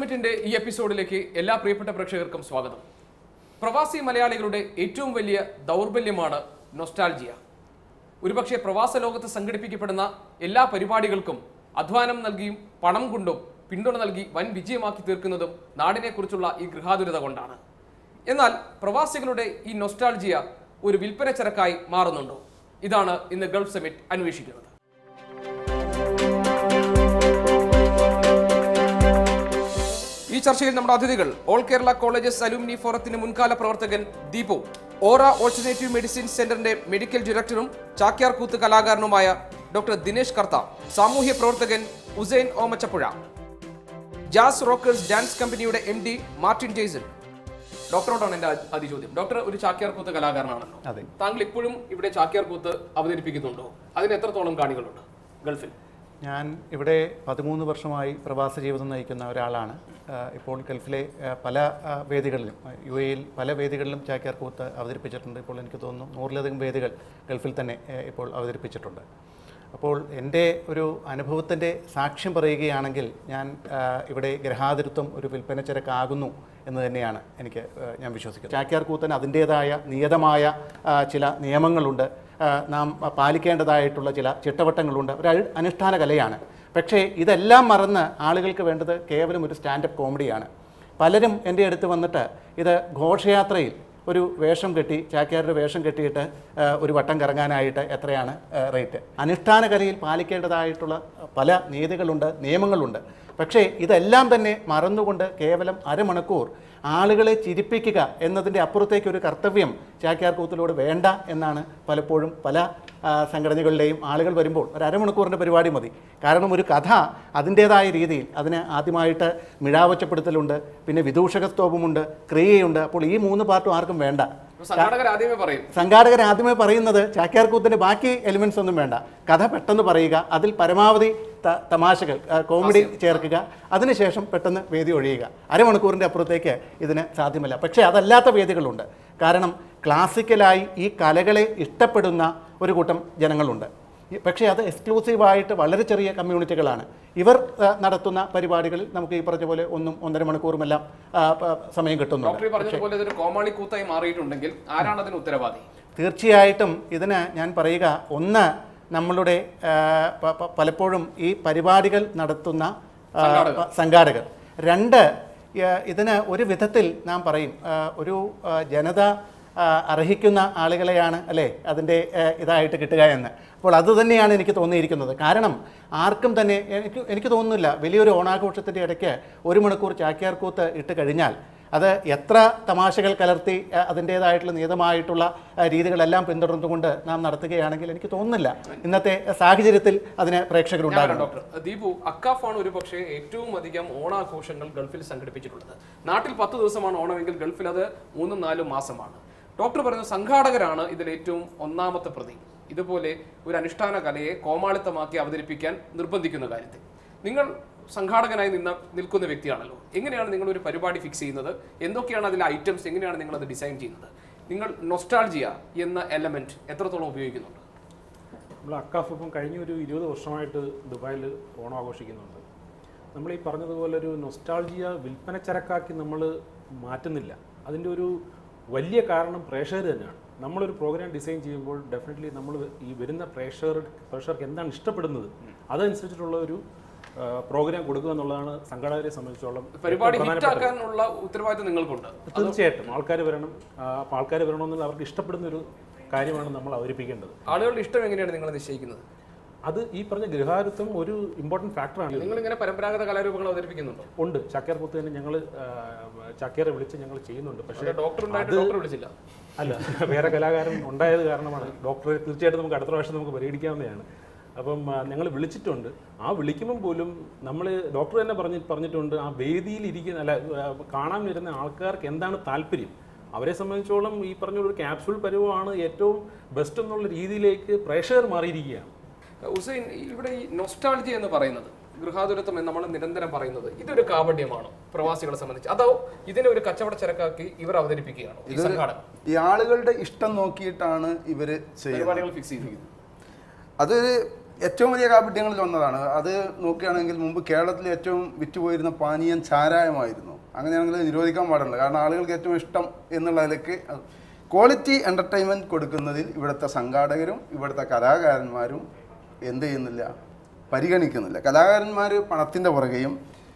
സമ്മിറ്റിന്റെ ഈ എപ്പിസോഡിലേക്ക് എല്ലാ പ്രിയപ്പെട്ട പ്രേക്ഷകർക്കും സ്വാഗതം പ്രവാസി മലയാളികളുടെ ഏറ്റവും വലിയ ദൗർബല്യമാണ് നൊസ്റ്റാൾജിയ ഒരുപക്ഷെ പ്രവാസ ലോകത്ത് സംഘടിപ്പിക്കപ്പെടുന്ന എല്ലാ പരിപാടികൾക്കും അധ്വാനം നൽകിയും പണം കൊണ്ടും പിന്തുണ നൽകി വൻ വിജയമാക്കി തീർക്കുന്നതും നാടിനെക്കുറിച്ചുള്ള ഈ ഗൃഹാതുരത കൊണ്ടാണ് എന്നാൽ പ്രവാസികളുടെ ഈ നൊസ്റ്റാൾജിയ ഒരു വിൽപ്പന ചരക്കായി മാറുന്നുണ്ടോ ഇതാണ് ഇന്ന് ഗൾഫ് സമിറ്റ് അന്വേഷിക്കുന്നത് ഈ ചർച്ചയിൽ നമ്മുടെ അതിഥികൾ ഓൾ കേരള കോളേജസ് അലൂമിനി ഫോറത്തിന്റെ മുൻകാല പ്രവർത്തകൻ ദീപു ഓറ ഓൾട്ടർനേറ്റീവ് മെഡിസിൻ സെന്ററിന്റെ മെഡിക്കൽ ഡയറക്ടറും ചാക്യാർ കൂത്ത് കലാകാരനുമായ ഡോക്ടർ ദിനേശ് കർത്ത സാമൂഹ്യ പ്രവർത്തകൻ Usain Omachappuzha jazz rockers dance കമ്പനിയുടെ എം ഡി മാർട്ടിൻ ജെയ്സൺ ഡോക്ടറോടാണ് എന്റെ ആദ്യ- ആദ്യ ചോദ്യം ഡോക്ടർ ഒരു ചാക്യാർ കൂത്ത് കലാകാരനാണല്ലോ അതെ താങ്കൾ ഇപ്പോഴും ഇവിടെ ചാക്യാർ കൂത്ത് അവതരിപ്പിക്കുന്നുണ്ടോ അതിന് എത്രത്തോളം കാണികളുണ്ട് ഗൾഫിൽ ഞാൻ ഇവിടെ പതിമൂന്ന് വർഷമായി പ്രവാസ ജീവിതം നയിക്കുന്ന ഒരാളാണ് ആ, ഇപ്പോൾ ഗൾഫിലെ ആ, പല ആ, വേദികളിലും ആ, യു എയിൽ പല വേദികളിലും ചാക്യാർ കൂത്ത് അവതരിപ്പിച്ചിട്ടുണ്ട് ഇപ്പോൾ എനിക്ക് തോന്നുന്നു നൂറിലധികം വേദികൾ ഗൾഫിൽ തന്നെ ആ, ഇപ്പോൾ അവതരിപ്പിച്ചിട്ടുണ്ട് അപ്പോൾ എൻ്റെ ഒരു അനുഭവത്തിൻ്റെ സാക്ഷ്യം പറയുകയാണെങ്കിൽ ഞാൻ ആ, ഇവിടെ ഗ്രഹാതിരുത്വം ഒരു വിൽപ്പന ചരക്കാകുന്നു എന്ന് തന്നെയാണ് എനിക്ക് ആ, ഞാൻ വിശ്വസിക്കുന്നത് ചാക്യാർ കൂത്തിന് അതിൻ്റേതായ നിയതമായ ആ, ചില നിയമങ്ങളുണ്ട് ആ, നാം പാലിക്കേണ്ടതായിട്ടുള്ള ചില ചിട്ടവട്ടങ്ങളുണ്ട് ഒരു അഴ്- അനുഷ്ഠാന കലയാണ് പക്ഷേ ഇതെല്ലാം മറന്ന് ആളുകൾക്ക് വേണ്ടത് കേവലം ഒരു സ്റ്റാൻഡപ്പ് കോമഡിയാണ് പലരും എൻ്റെ അടുത്ത് വന്നിട്ട് ഇത് ഘോഷയാത്രയിൽ ഒരു വേഷം കെട്ടി ചാക്യാരുടെ വേഷം കെട്ടിയിട്ട് ആ, ഒരു വട്ടം കറങ്ങാനായിട്ട് എത്രയാണ് ആ, റേറ്റ് അനുഷ്ഠാന കലയിൽ പാലിക്കേണ്ടതായിട്ടുള്ള പല നീതികളുണ്ട് നിയമങ്ങളുണ്ട് പക്ഷേ ഇതെല്ലാം തന്നെ മറന്നുകൊണ്ട് കേവലം അരമണിക്കൂർ ആളുകളെ ചിരിപ്പിക്കുക എന്നതിൻ്റെ അപ്പുറത്തേക്ക് ഒരു കർത്തവ്യം ചാക്യാർ കൂത്തിലൂടെ വേണ്ട എന്നാണ് പലപ്പോഴും പല ആ, സംഘടനകളിലെയും ആളുകൾ വരുമ്പോൾ ഒരു അരമണിക്കൂറിൻ്റെ പരിപാടി മതി കാരണം ഒരു കഥ അതിൻ്റേതായ രീതിയിൽ അതിന് ആദ്യമായിട്ട് മിഴാവച്ചപ്പെടുത്തലുണ്ട് പിന്നെ വിദൂഷക സ്തോപമുണ്ട് ക്രിയയുണ്ട് അപ്പോൾ ഈ മൂന്ന് പാർട്ടും ആർക്കും വേണ്ട സംഘാടകർ ആദ്യമേ പറയും സംഘാടകർ ആദ്യമേ പറയുന്നത് ചാക്യാർ കൂത്തിൻ്റെ ബാക്കി എലിമെൻസ് ഒന്നും വേണ്ട കഥ പെട്ടെന്ന് പറയുക അതിൽ പരമാവധി ത- തമാശകൾ ആ, കോമഡി ചേർക്കുക അതിനുശേഷം പെട്ടെന്ന് വേദി ഒഴിയുക അരമണിക്കൂറിൻ്റെ അപ്പുറത്തേക്ക് ഇതിന് സാധ്യമല്ല പക്ഷേ അതല്ലാത്ത വേദികളുണ്ട് കാരണം ക്ലാസിക്കലായി ഈ കലകളെ ഇഷ്ടപ്പെടുന്ന ഒരു കൂട്ടം ജനങ്ങളുണ്ട് ഈ- പക്ഷേ അത് എക്സ്ക്ലൂസീവായിട്ട് വളരെ ചെറിയ കമ്മ്യൂണിറ്റികളാണ് ഇവർ ആ, നടത്തുന്ന പരിപാടികളിൽ നമുക്ക് ഈ പറഞ്ഞ പോലെ ഒന്നും ഒന്നര മണിക്കൂറുമെല്ലാം ആ, പ- സമയം കിട്ടുന്നുണ്ട് ഡോക്ടർ ഈ പറഞ്ഞതുപോലെ ഇതൊരു കോമാളി കൂത്തായി മാറിയിട്ടുണ്ടെങ്കിൽ ആരാണ് അതിന് ഉത്തരവാദി തീർച്ചയായിട്ടും ഇതിന് ഞാൻ പറയുക ഒന്ന് നമ്മളുടെ ആ, പ- പ- പലപ്പോഴും ഈ പരിപാടികൾ നടത്തുന്ന ആ, സംഘാടകർ. പ- സംഘാടകർ രണ്ട് ആ, ഇതിന് ഒരു വിധത്തിൽ നാം പറയും ആ, ഒരു ആ, ജനത ആ, അർഹിക്കുന്ന ആളുകളെയാണ് അല്ലേ അതിൻ്റെ ആ, ഇതായിട്ട് കിട്ടുക എന്ന് അപ്പോൾ അതുതന്നെയാണ് എനിക്ക് തോന്നിയിരിക്കുന്നത് കാരണം ആർക്കും തന്നെ എനിക്ക് എനിക്ക് തോന്നുന്നില്ല വലിയൊരു ഓണാഘോഷത്തിൻ്റെ ഇടയ്ക്ക് ഒരു മണിക്കൂർ ചാക്യാർ കൂത്ത് ഇട്ട് കഴിഞ്ഞാൽ അത് എത്ര തമാശകൾ കലർത്തി അഹ് അതിൻ്റേതായിട്ടുള്ള നിയതമായിട്ടുള്ള അഹ് രീതികളെല്ലാം പിന്തുടർന്നുകൊണ്ട് നാം നടത്തുകയാണെങ്കിൽ എനിക്ക് തോന്നുന്നില്ല ഇന്നത്തെ സാഹചര്യത്തിൽ അതിന് ഞാൻ പ്രേക്ഷകരുണ്ടാകും വരാം ഡോക്ടർ ദീപു അക്കാഫാണ് ഒരു പക്ഷേ ഏറ്റവും അധികം ഓണാഘോഷങ്ങൾ ഗൾഫിൽ സംഘടിപ്പിച്ചിട്ടുള്ളത് നാട്ടിൽ പത്ത് ദിവസമാണ് ഓണമെങ്കിൽ ഗൾഫിൽ അത് മൂന്നും നാലും മാസമാണ് ഡോക്ടർ പറയുന്നത് സംഘാടകരാണ് ഇതിൽ ഏറ്റവും ഒന്നാമത്തെ പ്രതി ഇതുപോലെ ഒരു അനുഷ്ഠാന കലയെ കോമാളിത്തമാക്കി അവതരിപ്പിക്കാൻ നിർബന്ധിക്കുന്ന കാര്യത്തിൽ നിങ്ങൾ സംഘാടകനായി നിന്ന നിൽക്കുന്ന വ്യക്തിയാണല്ലോ എങ്ങനെയാണ് നിങ്ങൾ ഒരു പരിപാടി ഫിക്സ് ചെയ്യുന്നത് എന്തൊക്കെയാണ് അതിലെ ഐറ്റംസ് എങ്ങനെയാണ് നിങ്ങൾ അത് ഡിസൈൻ ചെയ്യുന്നത് നിങ്ങൾ നൊസ്റ്റാൾജിയ എന്ന എലമെന്റ് എത്രത്തോളം ഉപയോഗിക്കുന്നുണ്ട് നമ്മൾ അക്കാഫ് ഇപ്പം കഴിഞ്ഞ ഒരു ഇരുപത് വർഷമായിട്ട് ദുബായിൽ ഓണം ആഘോഷിക്കുന്നുണ്ട് നമ്മൾ ഈ പറഞ്ഞതുപോലെ ഒരു നൊസ്റ്റാൾജിയ വിൽപ്പന ചരക്കാക്കി നമ്മൾ മാറ്റുന്നില്ല അതിൻ്റെ ഒരു വലിയ കാരണം പ്രേക്ഷകർ തന്നെയാണ് നമ്മളൊരു പ്രോഗ്രാം ഡിസൈൻ ചെയ്യുമ്പോൾ ഡെഫിനറ്റ്ലി നമ്മൾ ഈ വരുന്ന പ്രേക്ഷകർ പ്രേക്ഷകർക്ക് എന്താണ് ഇഷ്ടപ്പെടുന്നത് അതനുസരിച്ചിട്ടുള്ള ഒരു പ്രോഗ്രാം കൊടുക്കുക എന്നുള്ളതാണ് സംഘാടകരെ സംബന്ധിച്ചോളം പരിപാടി ഏറ്റവും ഹിറ്റ് പ്രധാനപ്പെട്ട ആക്കാനുള്ള ഉത്തരവാദിത്വം നിങ്ങൾക്കുണ്ട് തീർച്ചയായിട്ടും ആൾക്കാർ വരണം അപ്പോൾ ആൾക്കാർ വരണമെന്നുള്ള അവർക്ക് ഇഷ്ടപ്പെടുന്ന ഒരു കാര്യമാണ് നമ്മൾ അവതരിപ്പിക്കേണ്ടത് ആളുകളുടെ ഇഷ്ടം എങ്ങനെയാണ് നിങ്ങൾ നിശ്ചയിക്കുന്നത് അത് ഈ പറഞ്ഞ ഗൃഹാരുത്വം ഒരു ഇമ്പോർട്ടൻറ്റ് ഫാക്ടറാണ് നിങ്ങൾ ഇങ്ങനെ പരമ്പരാഗത കലാരൂപങ്ങൾ അവതരിപ്പിക്കുന്നുണ്ടോ ഉണ്ട് ചാക്യാർ പുത്ത് തന്നെ ഞങ്ങൾ ചാക്യാറെ വിളിച്ച് ഞങ്ങൾ ചെയ്യുന്നുണ്ട് പക്ഷേ ഡോക്ടർ ഉണ്ടായിട്ട് ഡോക്ടർ വിളിച്ചില്ല അല്ല വേറെ കലാകാരൻ ഉണ്ടായത് കാരണമാണ് ഡോക്ടറെ തീർച്ചയായിട്ടും നമുക്ക് അടുത്ത പ്രാവശ്യം നമുക്ക് പരിഗണിക്കാവുന്നതാണ് അപ്പം ഞങ്ങൾ വിളിച്ചിട്ടുണ്ട് ആ വിളിക്കുമ്പം പോലും നമ്മൾ ഡോക്ടർ തന്നെ പറഞ്ഞ് പറഞ്ഞിട്ടുണ്ട് ആ വേദിയിൽ ഇരിക്കുന്ന അല്ല ആ, കാണാൻ വരുന്ന ആൾക്കാർക്ക് എന്താണ് താല്പര്യം അവരെ സംബന്ധിച്ചോളം ഈ പറഞ്ഞ ഒരു ക്യാപ്സൂൾ പരുവമാണ് ഏറ്റവും ബെസ്റ്റ് എന്നുള്ള രീതിയിലേക്ക് പ്രേക്ഷകർ മാറിയിരിക്കുകയാണ് ഹുസൈൻ ഇവിടെ ഈ നൊസ്റ്റാൾജി എന്ന് പറയുന്നത് ഗൃഹാതുരത്വം എന്ന് നമ്മൾ നിരന്തരം പറയുന്നത് ഇതൊരു കാപട്യമാണോ പ്രവാസികളെ സംബന്ധിച്ച് അതോ ഇതിനെ ഒരു കച്ചവട ചരക്കാക്കി ഇവർ അവതരിപ്പിക്കുകയാണോ ഈ സംഘാടകം ഈ ആളുകളുടെ ഇഷ്ടം നോക്കിയിട്ടാണ് ഇവർ ചെയ്യുന്നത് പരിപാടികൾ ഫിക്സ് ചെയ്തിരിക്കുന്നത് അതൊരു ഏറ്റവും വലിയ കാപട്യങ്ങളിൽ ഒന്നതാണ് അത് നോക്കുകയാണെങ്കിൽ മുമ്പ് കേരളത്തിൽ ഏറ്റവും വിറ്റുപോയിരുന്ന പാനീയം ചാരായമായിരുന്നു അങ്ങനെയാണെങ്കിൽ നിരോധിക്കാൻ പാടുണ്ട് കാരണം ആളുകൾക്ക് ഏറ്റവും ഇഷ്ടം എന്നുള്ള നിലയ്ക്ക് ക്വാളിറ്റി എൻ്റർടൈൻമെൻറ്റ് കൊടുക്കുന്നതിൽ ഇവിടുത്തെ സംഘാടകരും ഇവിടുത്തെ കലാകാരന്മാരും എന്ത് ചെയ്യുന്നില്ല പരിഗണിക്കുന്നില്ല കലാകാരന്മാർ പണത്തിൻ്റെ പുറകെയും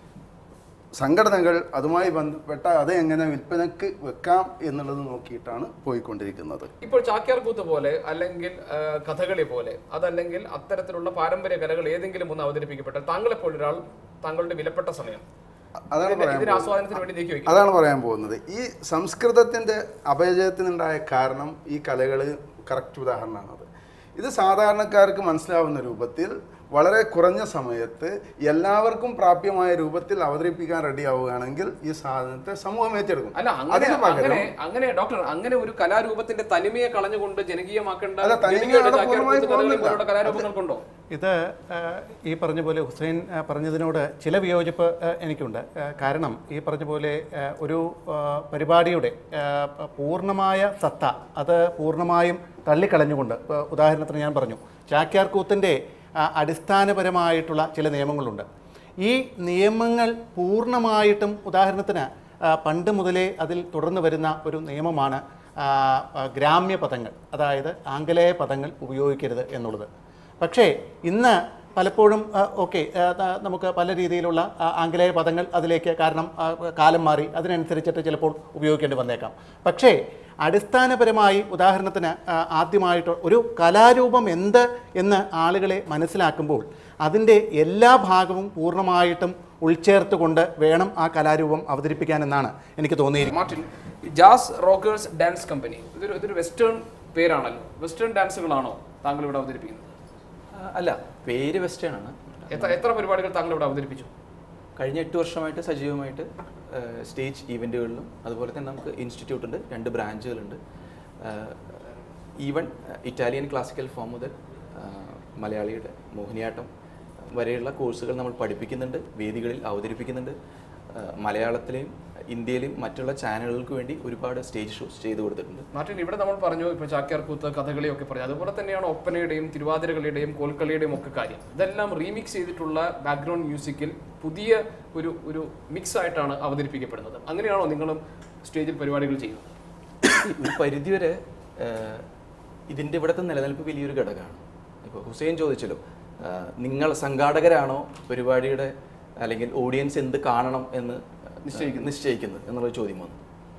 സംഘടനകൾ അതുമായി ബന്ധപ്പെട്ട അത് എങ്ങനെ വിൽപ്പനക്ക് വെക്കാം എന്നുള്ളത് നോക്കിയിട്ടാണ് പോയിക്കൊണ്ടിരിക്കുന്നത് ഇപ്പോൾ ചാക്യാർ കൂത്ത് പോലെ അല്ലെങ്കിൽ ആ, കഥകളി പോലെ അതല്ലെങ്കിൽ അത്തരത്തിലുള്ള പാരമ്പര്യ കലകൾ ഏതെങ്കിലും ഒന്ന് അവതരിപ്പിക്കപ്പെട്ടാൽ താങ്കളെപ്പോൾ ഒരാൾ താങ്കളുടെ വിലപ്പെട്ട സമയം അതാണ് ഇതിന്റെ- പറയാൻ ഇതിന്റെ ആസ്വാദനത്തിന് വേണ്ടി നീക്കി വെക്കും അതാണ് പറയാൻ പോകുന്നത് ഈ സംസ്കൃതത്തിൻ്റെ അപജയത്തിനുണ്ടായ കാരണം ഈ കലകൾ കറക്റ്റ് ഉദാഹരണമാണത് ഇത് സാധാരണക്കാർക്ക് മനസ്സിലാവുന്ന രൂപത്തിൽ വളരെ കുറഞ്ഞ സമയത്ത് എല്ലാവർക്കും പ്രാപ്യമായ രൂപത്തിൽ അവതരിപ്പിക്കാൻ റെഡിയാവുകയാണെങ്കിൽ ഈ സാധനത്തെ സമൂഹം ഏറ്റെടുക്കും അല്ല അങ്ങനെ അതിന് പകരം അങ്ങനെ അങ്ങനെ ഡോക്ടർ അങ്ങനെ ഒരു കലാരൂപത്തിന്റെ തനിമയെ കളഞ്ഞുകൊണ്ട് ജനകീയമാക്കേണ്ട അല്ല, തനിമ ഗതികേട് അവിടെ ചാക്യാർ പൂർണ്ണമായി കൂത്ത് കഥകളി പോകുന്നില്ല. പോലുള്ള കലാരൂപങ്ങൾക്കുണ്ടോ ഇത് ആ, ഈ പറഞ്ഞ പോലെ ഹുസൈൻ ആ, പറഞ്ഞതിനോട് ചില വിയോജിപ്പ് ആ, എനിക്കുണ്ട് ആ, കാരണം ഈ പറഞ്ഞ പോലെ ആ, ഒരു ആ, പരിപാടിയുടെ ആ, പ- പൂർണ്ണമായ സത്ത അത് പൂർണ്ണമായും തള്ളിക്കളഞ്ഞുകൊണ്ട് ഇപ്പോൾ ഉദാഹരണത്തിന് ഞാൻ പറഞ്ഞു ചാക്യാർ കൂത്തിൻ്റെ ആ, അടിസ്ഥാനപരമായിട്ടുള്ള ചില നിയമങ്ങളുണ്ട് ഈ നിയമങ്ങൾ പൂർണ്ണമായിട്ടും ഉദാഹരണത്തിന് ആ, പണ്ട് മുതലേ അതിൽ തുടർന്ന് വരുന്ന ഒരു നിയമമാണ് ആ, ആ, ഗ്രാമ്യ പദങ്ങൾ അതായത് ആംഗലേയ പദങ്ങൾ ഉപയോഗിക്കരുത് എന്നുള്ളത് പക്ഷേ ഇന്ന് പലപ്പോഴും ഓക്കെ നമുക്ക് പല രീതിയിലുള്ള ആ, ആംഗലേയ പദങ്ങൾ അതിലേക്ക് കാരണം ആ, കാലം മാറി അതിനനുസരിച്ചിട്ട് ചിലപ്പോൾ ഉപയോഗിക്കേണ്ടി വന്നേക്കാം പക്ഷേ അടിസ്ഥാനപരമായി ഉദാഹരണത്തിന് ആ, ആദ്യമായിട്ട് ഒരു കലാരൂപം എന്ത് എന്ന് ആളുകളെ മനസ്സിലാക്കുമ്പോൾ അതിൻ്റെ എല്ലാ ഭാഗവും പൂർണ്ണമായിട്ടും ഉൾച്ചേർത്തുകൊണ്ട് വേണം ആ കലാരൂപം അവതരിപ്പിക്കാനെന്നാണ് എനിക്ക് തോന്നിയിരിക്കുന്നത് Martin jazz rockers dance company ഇതൊരു ഇതൊരു വെസ്റ്റേൺ പേരാണല്ലോ വെസ്റ്റേൺ ഡാൻസുകളാണോ താങ്കൾ ഇവിടെ അവതരിപ്പിക്കുന്നത് ആ, അല്ല പേര് വെസ്റ്റേൺ ആണ് എത്ര എത്ര പരിപാടികൾ താങ്കൾ ഇവിടെ അവതരിപ്പിച്ചു കഴിഞ്ഞ എട്ട് വർഷമായിട്ട് സജീവമായിട്ട് സ്റ്റേജ് ഈവെൻറ്റുകളിലും അതുപോലെ തന്നെ നമുക്ക് ഇൻസ്റ്റിറ്റ്യൂട്ട് ഉണ്ട് രണ്ട് ബ്രാഞ്ചുകളുണ്ട് ഈവൻ ഇറ്റാലിയൻ ക്ലാസിക്കൽ ഫോം മുതൽ ആ, മലയാളിയുടെ മോഹിനിയാട്ടം വരെയുള്ള കോഴ്സുകൾ നമ്മൾ പഠിപ്പിക്കുന്നുണ്ട് വേദികളിൽ അവതരിപ്പിക്കുന്നുണ്ട് ആ, മലയാളത്തിലെയും ഇന്ത്യയിലെയും മറ്റുള്ള ചാനലുകൾക്ക് വേണ്ടി ഒരുപാട് സ്റ്റേജ് ഷോസ് ചെയ്തു കൊടുത്തിട്ടുണ്ട് മാർട്ടിൻ ഇവിടെ നമ്മൾ പറഞ്ഞു ഇപ്പോൾ ചാക്യാർ കൂത്ത് കഥകളിയൊക്കെ പറഞ്ഞു അതുപോലെ തന്നെയാണ് ഒപ്പനയുടെയും തിരുവാതിരകളുടെയും കോൽക്കളിയുടെയും ഒക്കെ കാര്യം ഇതെല്ലാം റീമിക്സ് ചെയ്തിട്ടുള്ള ബാക്ക്ഗ്രൗണ്ട് മ്യൂസിക്കിൽ പുതിയ ഒരു ഒരു മിക്സ് ആയിട്ടാണ് അവതരിപ്പിക്കപ്പെടുന്നത് അങ്ങനെയാണോ നിങ്ങളും സ്റ്റേജിൽ പരിപാടികൾ ചെയ്യുന്നത് ഒരു പരിധിവരെ ആഹ്, ഇതിൻ്റെ ഇവിടുത്തെ നിലനിൽപ്പ് വലിയൊരു ഘടകമാണ് ഇപ്പോൾ ഹുസൈൻ ചോദിച്ചല്ലോ ആഹ്, നിങ്ങൾ സംഘാടകരാണോ പരിപാടിയുടെ അല്ലെങ്കിൽ ഓഡിയൻസ് എന്ത് കാണണം എന്ന് നിശ്ചയിക്കുന്നത്. നിശ്ചയിക്കുന്നത് എന്നുള്ളൊരു ചോദ്യം വന്നു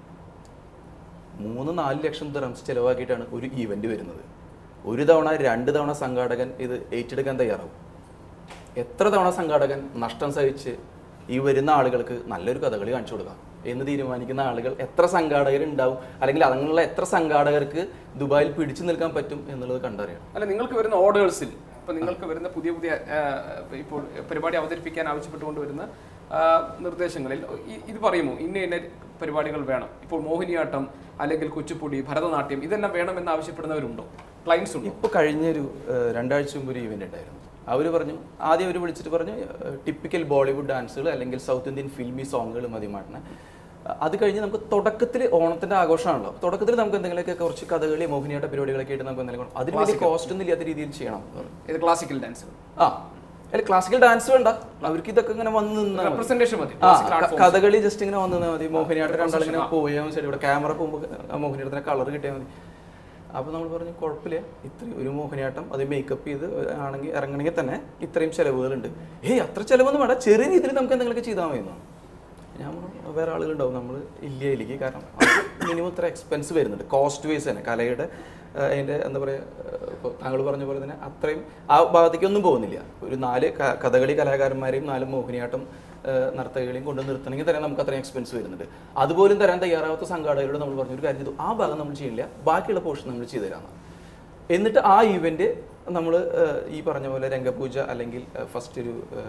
മൂന്ന് നാല് ലക്ഷം ദിറംസ് ചിലവാക്കിയിട്ടാണ് ഒരു ഈവന്റ് വരുന്നത് ഒരു തവണ രണ്ട് തവണ സംഘാടകൻ ഇത് ഏറ്റെടുക്കാൻ തയ്യാറാവും എത്ര തവണ സംഘാടകൻ നഷ്ടം സഹിച്ച് ഈ വരുന്ന ആളുകൾക്ക് നല്ലൊരു കഥകളി കാണിച്ചു കൊടുക്കാം എന്ന് തീരുമാനിക്കുന്ന ആളുകൾ എത്ര സംഘാടകർ ഉണ്ടാവും അല്ലെങ്കിൽ അങ്ങനെയുള്ള എത്ര സംഘാടകർക്ക് ദുബായിൽ പിടിച്ചു നിൽക്കാൻ പറ്റും എന്നുള്ളത് കണ്ടറിയണം അല്ല നിങ്ങൾക്ക് വരുന്ന ഓർഡേഴ്സിൽ ഇപ്പൊ നിങ്ങൾക്ക് വരുന്ന പുതിയ പുതിയ ആ, ഇപ്പോൾ പരിപാടി അവതരിപ്പിക്കാൻ ആവശ്യപ്പെട്ടുകൊണ്ട് വരുന്ന ആ, നിർദ്ദേശങ്ങളിൽ ഇ- ഇത് പറയുമോ ഇന്ന ഇന്ന പരിപാടികൾ വേണം ഇപ്പോൾ മോഹിനിയാട്ടം അല്ലെങ്കിൽ കുച്ചിപ്പുടി ഭരതനാട്യം ഇതെല്ലാം വേണമെന്ന് ആവശ്യപ്പെടുന്നവരുണ്ടോ ക്ലയൻസ് ഉണ്ടോ ഇപ്പോൾ കഴിഞ്ഞൊരു ഏഹ്, രണ്ടാഴ്ച മുമ്പ് ഒരു ഇവന്റ് ഉണ്ടായിരുന്നു അവർ പറഞ്ഞു ആദ്യം അവർ വിളിച്ചിട്ട് പറഞ്ഞു ടിപ്പിക്കൽ ബോളിവുഡ് ഡാൻസുകൾ അല്ലെങ്കിൽ സൗത്ത് ഇന്ത്യൻ ഫിൽമി സോങ്ങുകൾ മതി മാറ്റണേ അത് കഴിഞ്ഞ് നമുക്ക് തുടക്കത്തിൽ ഓണത്തിന്റെ ആഘോഷമാണല്ലോ തുടക്കത്തിൽ നമുക്ക് എന്തെങ്കിലുമൊക്കെ കുറച്ച് കഥകളി മോഹിനിയാട്ട പരിപാടികളൊക്കെ ആയിട്ട് നമുക്ക് എന്തെങ്കിലും അതിന് വലിയ കോസ്റ്റ് ഒന്നും ഇല്ലാത്ത രീതിയിൽ ചെയ്യണം എന്ന് പറഞ്ഞു. ഇത് ക്ലാസിക്കൽ ഡാൻസുകൾ ആ അല്ല ക്ലാസിക്കൽ ഡാൻസ് വേണ്ട അവർക്ക് ഇതൊക്കെ ഇങ്ങനെ വന്ന് നിന്നാ മതി. റെപ്രസെന്റേഷൻ മതി ആ classical art ക- forms. കഥകളി ജസ്റ്റ് ഇങ്ങനെ വന്നു നിന്നാ മതി മോഹിനിയാട്ടം രണ്ടാളിങ്ങനെ പോയാൽ ശരി ഇവിടെ ക്യാമറ പോകുമ്പോൾ മോഹിനിയാട്ടത്തിന് കളർ കിട്ടിയാൽ മതി അപ്പോൾ നമ്മൾ പറഞ്ഞു കുഴപ്പമില്ല ഇത്രയും ഒരു മോഹിനിയാട്ടം അത് മേക്കപ്പ് ചെയ്ത് ആണെങ്കിൽ ഇറങ്ങണമെങ്കിൽ തന്നെ ഇത്രയും ചിലവുകളുണ്ട് ഏയ് അത്ര ചിലവൊന്നും വേണ്ട ചെറിയ രീതിയിൽ നമുക്ക് എന്തെങ്കിലുമൊക്കെ ചെയ്താൽ മതി എന്നാണ് ഞാൻ പറഞ്ഞു വേറെ ആളുകളുണ്ടാവും നമ്മൾ ഇല്ലയിലേക്ക് കാരണം മിനിമം ഇത്ര എക്സ്പെൻസ് വരുന്നുണ്ട് കോസ്റ്റ് വൈസ് തന്നെ കലയുടെ ആ, അതിൻ്റെ എന്താ പറയുക ഇപ്പോൾ താങ്കൾ പറഞ്ഞ പോലെ തന്നെ അത്രയും ആ ഭാഗത്തേക്കൊന്നും പോകുന്നില്ല ഒരു നാല് ക- കഥകളി കലാകാരന്മാരെയും നാല് മോഹിനിയാട്ടം ആ, നർത്തകികളെയും കൊണ്ട് നിർത്തണമെങ്കിൽ തന്നെ നമുക്ക് അത്രയും എക്സ്പെൻസ് വരുന്നുണ്ട് അതുപോലും തരാൻ തയ്യാറാവാത്ത സംഘാടകരോട് നമ്മൾ പറഞ്ഞു ഒരു കാര്യം ചെയ്തു ആ ഭാഗം നമ്മൾ ചെയ്യില്ല ബാക്കിയുള്ള പോർഷൻ നമ്മൾ ചെയ്തു തരാമെന്ന് എന്നിട്ട് ആ ഈവെന്റ് നമ്മൾ ഈ പറഞ്ഞ പോലെ രംഗപൂജ അല്ലെങ്കിൽ ഫസ്റ്റ് ഒരു ആ,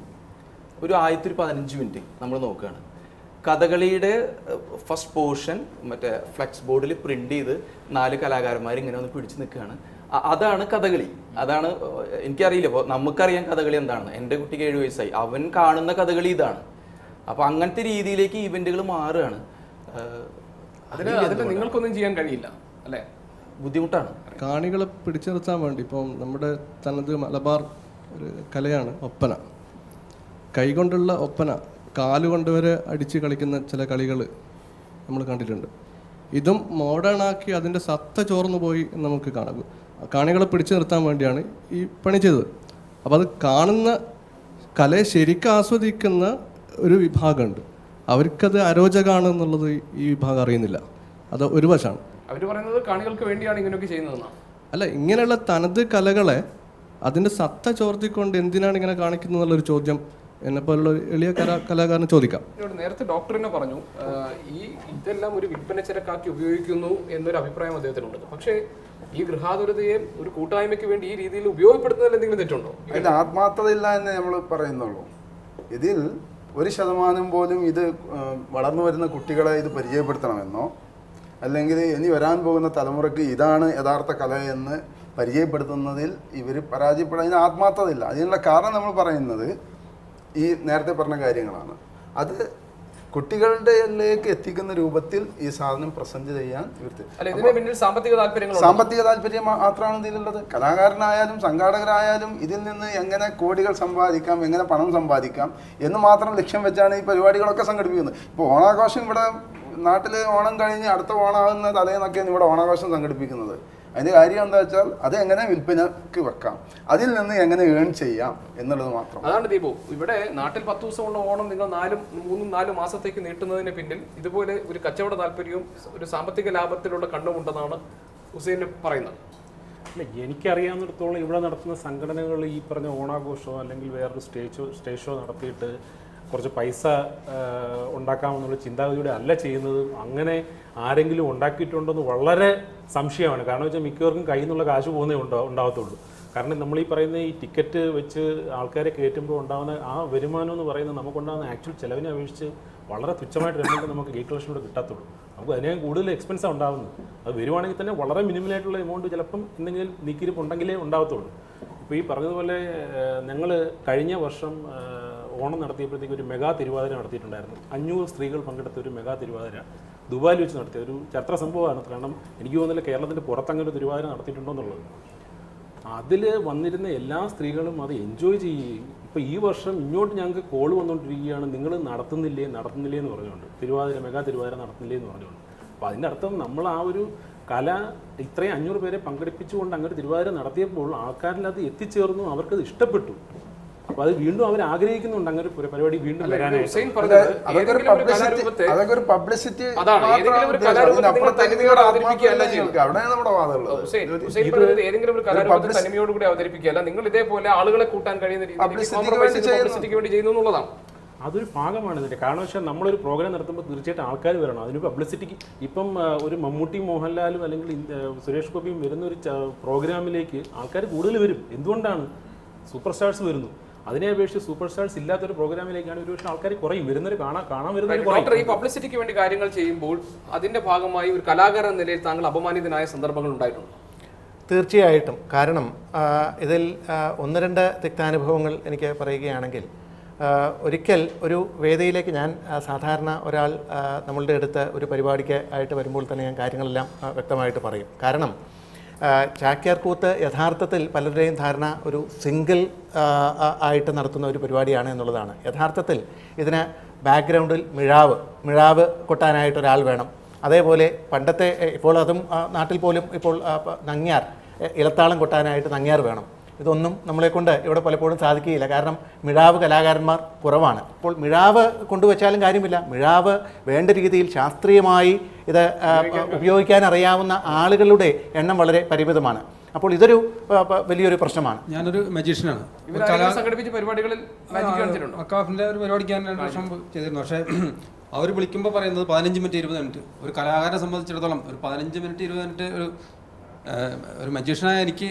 ഒരു ആയിരത്തി ഒരു പതിനഞ്ച് മിനിറ്റ് നമ്മൾ നോക്കുകയാണ് കഥകളിയുടെ ഫസ്റ്റ് പോർഷൻ മറ്റേ ഫ്ലെക്സ് ബോർഡിൽ പ്രിന്റ് ചെയ്ത് നാല് കലാകാരന്മാർ ഇങ്ങനെ ഒന്ന് പിടിച്ചു നിൽക്കുകയാണ് അ- അതാണ് കഥകളി അതാണ് ഏഹ്, എനിക്കറിയില്ല ഇപ്പോൾ നമുക്കറിയാം കഥകളി എന്താണെന്ന് എൻ്റെ കുട്ടിക്ക് ഏഴ് വയസ്സായി അവൻ കാണുന്ന കഥകളി ഇതാണ് അപ്പോൾ അങ്ങനത്തെ രീതിയിലേക്ക് ഈവെന്റുകൾ മാറുകയാണ് ഏഹ്, അതിന് അതിന് നിങ്ങൾക്കൊന്നും ചെയ്യാൻ കഴിയില്ല അല്ലേ ബുദ്ധിമുട്ടാണ് കാണികളെ പിടിച്ചു നിർത്താൻ വേണ്ടി ഇപ്പം നമ്മുടെ തനത് മലബാർ ഒരു കലയാണ് ഒപ്പന കൈകൊണ്ടുള്ള ഒപ്പന കാലുകൊണ്ട് വരെ അടിച്ച് കളിക്കുന്ന ചില കളികൾ നമ്മൾ കണ്ടിട്ടുണ്ട് ഇതും മോഡേൺ ആക്കി അതിൻ്റെ സത്ത ചോർന്നു പോയി എന്ന് നമുക്ക് കാണാം കാണികളെ പിടിച്ചു നിർത്താൻ വേണ്ടിയാണ് ഈ പണി ചെയ്തത് അപ്പോൾ അത് കാണുന്ന കലയെ ശരിക്കും ആസ്വദിക്കുന്ന ഒരു വിഭാഗമുണ്ട് അവർക്കത് അരോചകമാണ് എന്നുള്ളത് ഈ വിഭാഗം അറിയുന്നില്ല അത് ഒരു വശമാണ് അവർ പറയുന്നത് കാണികൾക്ക് വേണ്ടിയാണ് ഇങ്ങനെയൊക്കെ ചെയ്യുന്നതെന്നാണ് അല്ല ഇങ്ങനെയുള്ള തനത് കലകളെ അതിൻ്റെ സത്ത ചോർത്തിക്കൊണ്ട് എന്തിനാണ് ഇങ്ങനെ കാണിക്കുന്നത് എന്നുള്ളൊരു ചോദ്യം എന്നെ പോലുള്ള ഒരു എളിയ കലാ കലാകാരന് ചോദിക്കാം എന്നോട് നേരത്തെ ഡോക്ടറിനെ പറഞ്ഞു ആ, ഈ ഇതെല്ലാം ഒരു വിൽപ്പന ചരക്കാക്കി ഉപയോഗിക്കുന്നു എന്നൊരു അഭിപ്രായം അദ്ദേഹത്തിനുണ്ട് പക്ഷേ ഈ ഗൃഹാതുരതയെ ഒരു കൂട്ടായ്മയ്ക്ക് വേണ്ടി ഈ രീതിയിൽ ഉപയോഗപ്പെടുത്തുന്നതിൽ എന്തെങ്കിലും തെറ്റുണ്ടോ അതിൽ ആത്മാർത്ഥതയില്ല എന്ന് നമ്മൾ പറയുന്നുള്ളൂ ഇതിൽ ഒരു ശതമാനം പോലും ഇത് ആ, വളർന്നു വരുന്ന കുട്ടികളെ ഇത് പരിചയപ്പെടുത്തണമെന്നോ അല്ലെങ്കിൽ ഇനി വരാൻ പോകുന്ന തലമുറയ്ക്ക് ഇതാണ് യഥാർത്ഥ കല എന്ന് പരിചയപ്പെടുത്തുന്നതിൽ ഇവർ പരാജയപ്പെടാൻ അതിന് ആത്മാർത്ഥതയില്ല അതിനുള്ള കാരണം നമ്മൾ പറയുന്നത് ഈ നേരത്തെ പറഞ്ഞ കാര്യങ്ങളാണ് അത് കുട്ടികളുടെയിലേക്ക് എത്തിക്കുന്ന രൂപത്തിൽ ഈ സാധനം പ്രസന്റ് ചെയ്യാൻ ഇവർ അല്ല ഇതിന് പിന്നിൽ സാമ്പത്തിക താല്പര്യങ്ങളുണ്ട് സാമ്പത്തിക താല്പര്യം മാ- മാത്രമാണ് ഇതിലുള്ളത് കലാകാരനായാലും സംഘാടകരായാലും ഇതിൽ നിന്ന് എങ്ങനെ കോടികൾ സമ്പാദിക്കാം എങ്ങനെ പണം സമ്പാദിക്കാം എന്ന് മാത്രം ലക്ഷ്യം വെച്ചാണ് ഈ പരിപാടികളൊക്കെ സംഘടിപ്പിക്കുന്നത് ഇപ്പോൾ ഓണാഘോഷം ഇവിടെ നാട്ടിൽ ഓണം കഴിഞ്ഞ് അടുത്ത ഓണമാകുന്ന തലേന്നൊക്കെയാണ് ഇവിടെ ഓണാഘോഷം സംഘടിപ്പിക്കുന്നത് അതിൻ്റെ കാര്യം എന്താ വെച്ചാൽ അത് എങ്ങനെ വിൽപ്പനക്ക് വെക്കാം അതിൽ നിന്ന് എങ്ങനെ ഏൺ ചെയ്യാം എന്നുള്ളത് മാത്രം അതാണ് ദീപു ഇവിടെ നാട്ടിൽ പത്ത് ദിവസമുള്ള ഓണം നിങ്ങൾ നാലും മൂന്നും നാലും മാസത്തേക്ക് നീട്ടുന്നതിന് പിന്നിൽ ഇതുപോലെ ഒരു കച്ചവട താല്പര്യവും ഒരു സാമ്പത്തിക ലാഭത്തിലുള്ള കണ്ണുമുണ്ടെന്നാണ് ഹുസൈൻ പറയുന്നത് അല്ല എനിക്കറിയാവുന്നിടത്തോളം ഇവിടെ നടത്തുന്ന സംഘടനകൾ ഈ പറഞ്ഞ ഓണാഘോഷമോ അല്ലെങ്കിൽ വേറൊരു സ്റ്റേജ് ഷോ സ്റ്റേജ് ഷോ നടത്തിയിട്ട് കുറച്ച് പൈസ ആ, ഉണ്ടാക്കാമെന്നുള്ള ചിന്താഗതിയോടെ അല്ല ചെയ്യുന്നത് അങ്ങനെ ആരെങ്കിലും ഉണ്ടാക്കിയിട്ടുണ്ടെന്ന് വളരെ സംശയമാണ് കാരണം വെച്ചാൽ മിക്കവർക്കും കയ്യിൽ നിന്നുള്ള കാശ് പോകുന്നേ ഉണ്ടാ ഉണ്ടാവത്തുള്ളൂ കാരണം നമ്മൾ ഈ പറയുന്ന ഈ ടിക്കറ്റ് വെച്ച് ആൾക്കാരെ കയറ്റുമ്പോൾ ഉണ്ടാകുന്ന ആ വരുമാനം എന്ന് പറയുന്നത് നമുക്കുണ്ടാകുന്ന ആക്ച്വൽ ചിലവിനെ അപേക്ഷിച്ച് വളരെ തുച്ഛമായിട്ട് എമൗണ്ട് നമുക്ക് ഗേറ്റ് കളക്ഷനോട് കിട്ടാത്തുള്ളൂ നമുക്ക് അതിനേക്കാൾ കൂടുതൽ എക്സ്പെൻസാണ് ഉണ്ടാകുന്നത് അത് വരുവാണെങ്കിൽ തന്നെ വളരെ മിനിമലായിട്ടുള്ള എമൗണ്ട് ചിലപ്പം എന്തെങ്കിലും നീക്കിരിപ്പ് ഉണ്ടെങ്കിലേ ഉണ്ടാകത്തുള്ളൂ ഇപ്പോൾ ഈ പറഞ്ഞതുപോലെ ഞങ്ങൾ കഴിഞ്ഞ വർഷം ആ, ഓണം നടത്തിയപ്പോഴത്തേക്ക് ഒരു മെഗാ തിരുവാതിര നടത്തിയിട്ടുണ്ടായിരുന്നു അഞ്ഞൂറ് സ്ത്രീകൾ പങ്കെടുത്ത ഒരു മെഗാ തിരുവാതിര ദുബായിൽ വെച്ച് നടത്തിയ ഒരു ചരിത്ര സംഭവമാണ് കാരണം എനിക്ക് തോന്നുന്നില്ല കേരളത്തിൻ്റെ പുറത്തങ്ങനെ ഒരു തിരുവാതിര നടത്തിയിട്ടുണ്ടോ എന്നുള്ളത് അതിൽ വന്നിരുന്ന എല്ലാ സ്ത്രീകളും അത് എൻജോയ് ചെയ്യുകയും ഇപ്പോൾ ഈ വർഷം ഇങ്ങോട്ട് ഞങ്ങൾക്ക് കോൾ വന്നുകൊണ്ടിരിക്കുകയാണ് നിങ്ങൾ നടത്തുന്നില്ലേ നടത്തുന്നില്ലേ എന്ന് പറഞ്ഞുകൊണ്ട് തിരുവാതിര മെഗാ തിരുവാതിര നടത്തുന്നില്ലേ എന്ന് പറഞ്ഞുകൊണ്ട് അപ്പോൾ അതിൻ്റെ അർത്ഥം നമ്മൾ ആ ഒരു കല ഇത്രയും അഞ്ഞൂറ് പേരെ പങ്കെടുപ്പിച്ചുകൊണ്ട് അങ്ങനെ തിരുവാതിര നടത്തിയപ്പോൾ ആൾക്കാരിൽ അത് എത്തിച്ചേർന്നു അവർക്കത് ഇഷ്ടപ്പെട്ടു അപ്പോൾ അത് വീണ്ടും അവർ ആഗ്രഹിക്കുന്നുണ്ട് അങ്ങനെ ഒരു പരിപാടി വീണ്ടും വരാനായിട്ട് ഹുസൈൻ പറഞ്ഞത് അതൊക്കെ ഒരു ഏതെങ്കിലും ഒരു പബ്ലിസിറ്റി കലാരൂപത്തെ അതൊക്കെ ഒരു പബ്ലിസിറ്റി അതാണ്. ഏതെങ്കിലും ഒരു കലാരൂപത്തെ നിങ്ങൾ തനിമയോടെ അവതരിപ്പിക്കുകയല്ല ചെയ്യുന്നത്. അവിടെയാണ് നമ്മുടെ വാദമുള്ളത് ഹുസൈൻ ഹുസൈൻ പറഞ്ഞത് ഏതെങ്കിലും ഒരു കലാരൂപത്തെ തനിമയോടുകൂടി അവതരിപ്പിക്കുകയല്ല നിങ്ങൾ ഇതേപോലെ ആളുകളെ കൂട്ടാൻ കഴിയുന്ന രീതിയിൽ Publicity ക്ക് കോംപ്രമൈസ് വേണ്ടി ചെയ്ത് ചെയ്യുന്നു. പബ്ലിസിറ്റിക്ക് വേണ്ടി ചെയ്യുന്നു എന്നുള്ളതാണ് അതൊരു ഭാഗമാണ് ഇതിൻ്റെ കാരണം വെച്ചാൽ നമ്മളൊരു പ്രോഗ്രാം നടത്തുമ്പോൾ തീർച്ചയായിട്ടും ആൾക്കാർ വരണം അതിന് പബ്ലിസിറ്റിക്ക് ഇപ്പം ആ, ഒരു മമ്മൂട്ടി മോഹൻലാലും അല്ലെങ്കിൽ ഇൻ- ആ, സുരേഷ് ഗോപിയും വരുന്ന ഒരു ച- പ്രോഗ്രാമിലേക്ക് ആൾക്കാർ കൂടുതൽ വരും എന്തുകൊണ്ടാണ് സൂപ്പർ സ്റ്റാർസ് വരുന്നു അതിനെ അപേക്ഷിച്ച് സൂപ്പർ സ്റ്റാർസ് ഇല്ലാത്തൊരു പ്രോഗ്രാമിലേക്കാണ് ഒരു പക്ഷേ ആൾക്കാർ കുറയും വരുന്നവർ കാണാൻ കാണാൻ വരുന്നവർ ഡോക്ടർ ഈ കുറയും പബ്ലിസിറ്റിക്ക് വേണ്ടി കാര്യങ്ങൾ ചെയ്യുമ്പോൾ അതിന്റെ ഭാഗമായി ഒരു കലാകാരൻ എന്ന നിലയിൽ താങ്കൾ അപമാനിതനായ സന്ദർഭങ്ങൾ ഉണ്ടായിട്ടുണ്ട് തീർച്ചയായിട്ടും കാരണം ആ, ഇതിൽ ആ, ഒന്ന് രണ്ട് തിക്താനുഭവങ്ങൾ എനിക്ക് പറയുകയാണെങ്കിൽ ആ, ഒരിക്കൽ ഒരു വേദിയിലേക്ക് ഞാൻ ആ, സാധാരണ ഒരാൾ ആ, നമ്മളുടെ അടുത്ത് ഒരു പരിപാടിക്ക് ആയിട്ട് വരുമ്പോൾ തന്നെ ഞാൻ കാര്യങ്ങളെല്ലാം ആ, വ്യക്തമായിട്ട് പറയും കാരണം ആ, ചാക്യാർ കൂത്ത് യഥാർത്ഥത്തിൽ പലരുടെയും ധാരണ ഒരു സിംഗിൾ ആ, ആ, ആയിട്ട് നടത്തുന്ന ഒരു പരിപാടിയാണ് എന്നുള്ളതാണ് യഥാർത്ഥത്തിൽ ഇതിന് ബാക്ക്ഗ്രൗണ്ടിൽ മിഴാവ് മിഴാവ് കൊട്ടാനായിട്ട് ഒരാൾ വേണം അതേപോലെ പണ്ടത്തെ എ, ഇപ്പോൾ അതും ആ, നാട്ടിൽ പോലും ഇപ്പോൾ ആ, പ- നങ്ങ്യാർ എ, ഇലത്താളം കൊട്ടാനായിട്ട് നങ്ങ്യാർ വേണം ഇതൊന്നും നമ്മളെ കൊണ്ട് ഇവിടെ പലപ്പോഴും സാധിക്കുകയില്ല കാരണം മിഴാവ് കലാകാരന്മാർ കുറവാണ് അപ്പോൾ മിഴാവ് കൊണ്ടുവച്ചാലും കാര്യമില്ല മിഴാവ് വേണ്ട രീതിയിൽ ശാസ്ത്രീയമായി ഇത് ആ, ഉപയോഗിക്കാൻ അറിയാവുന്ന ആളുകളുടെ എണ്ണം വളരെ പരിമിതമാണ് അപ്പോൾ ഇതൊരു ആ, പ- വലിയൊരു പ്രശ്നമാണ് ഞാനൊരു മജീഷ്യനാണ് ഇവരാരെങ്കിലും സംഘടിപ്പിച്ച പരിപാടികളിൽ മാജിക് കാണിച്ചിട്ടുണ്ടോ അക്കാഫിന്റെ ഒരു പരിപാടിക്ക് ഞാൻ രണ്ട് വർഷം ചെയ്തിരുന്നു പക്ഷേ അവർ വിളിക്കുമ്പോൾ പറയുന്നത് പതിനഞ്ച് മിനിറ്റ് ഇരുപത് മിനിറ്റ് ഒരു കലാകാരനെ സംബന്ധിച്ചിടത്തോളം ഒരു പതിനഞ്ച് മിനിറ്റ് ഇരുപത് മിനിറ്റ് ഒരു ആ, ഒരു മജീഷ്യനായ എനിക്ക്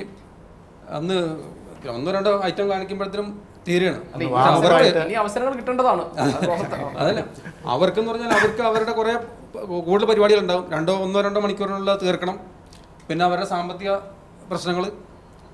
അന്ന് ഒന്നോ രണ്ടോ ഐറ്റം കാണിക്കുമ്പോഴത്തേനും തീരുകയാണ് അല്ല, ഈ പക്ഷേ അവർക്ക് അവസരങ്ങൾ- ഇനി അവസരങ്ങൾ കിട്ടേണ്ടതാണ് അതല്ല അവർക്കെന്ന് പറഞ്ഞാൽ അവർക്ക് അവരുടെ കുറേ കൂടുതൽ പരിപാടികൾ ഉണ്ടാവും രണ്ടോ ഒന്നോ രണ്ടോ മണിക്കൂറിനുള്ള തീർക്കണം പിന്നെ അവരുടെ സാമ്പത്തിക പ്രശ്നങ്ങൾ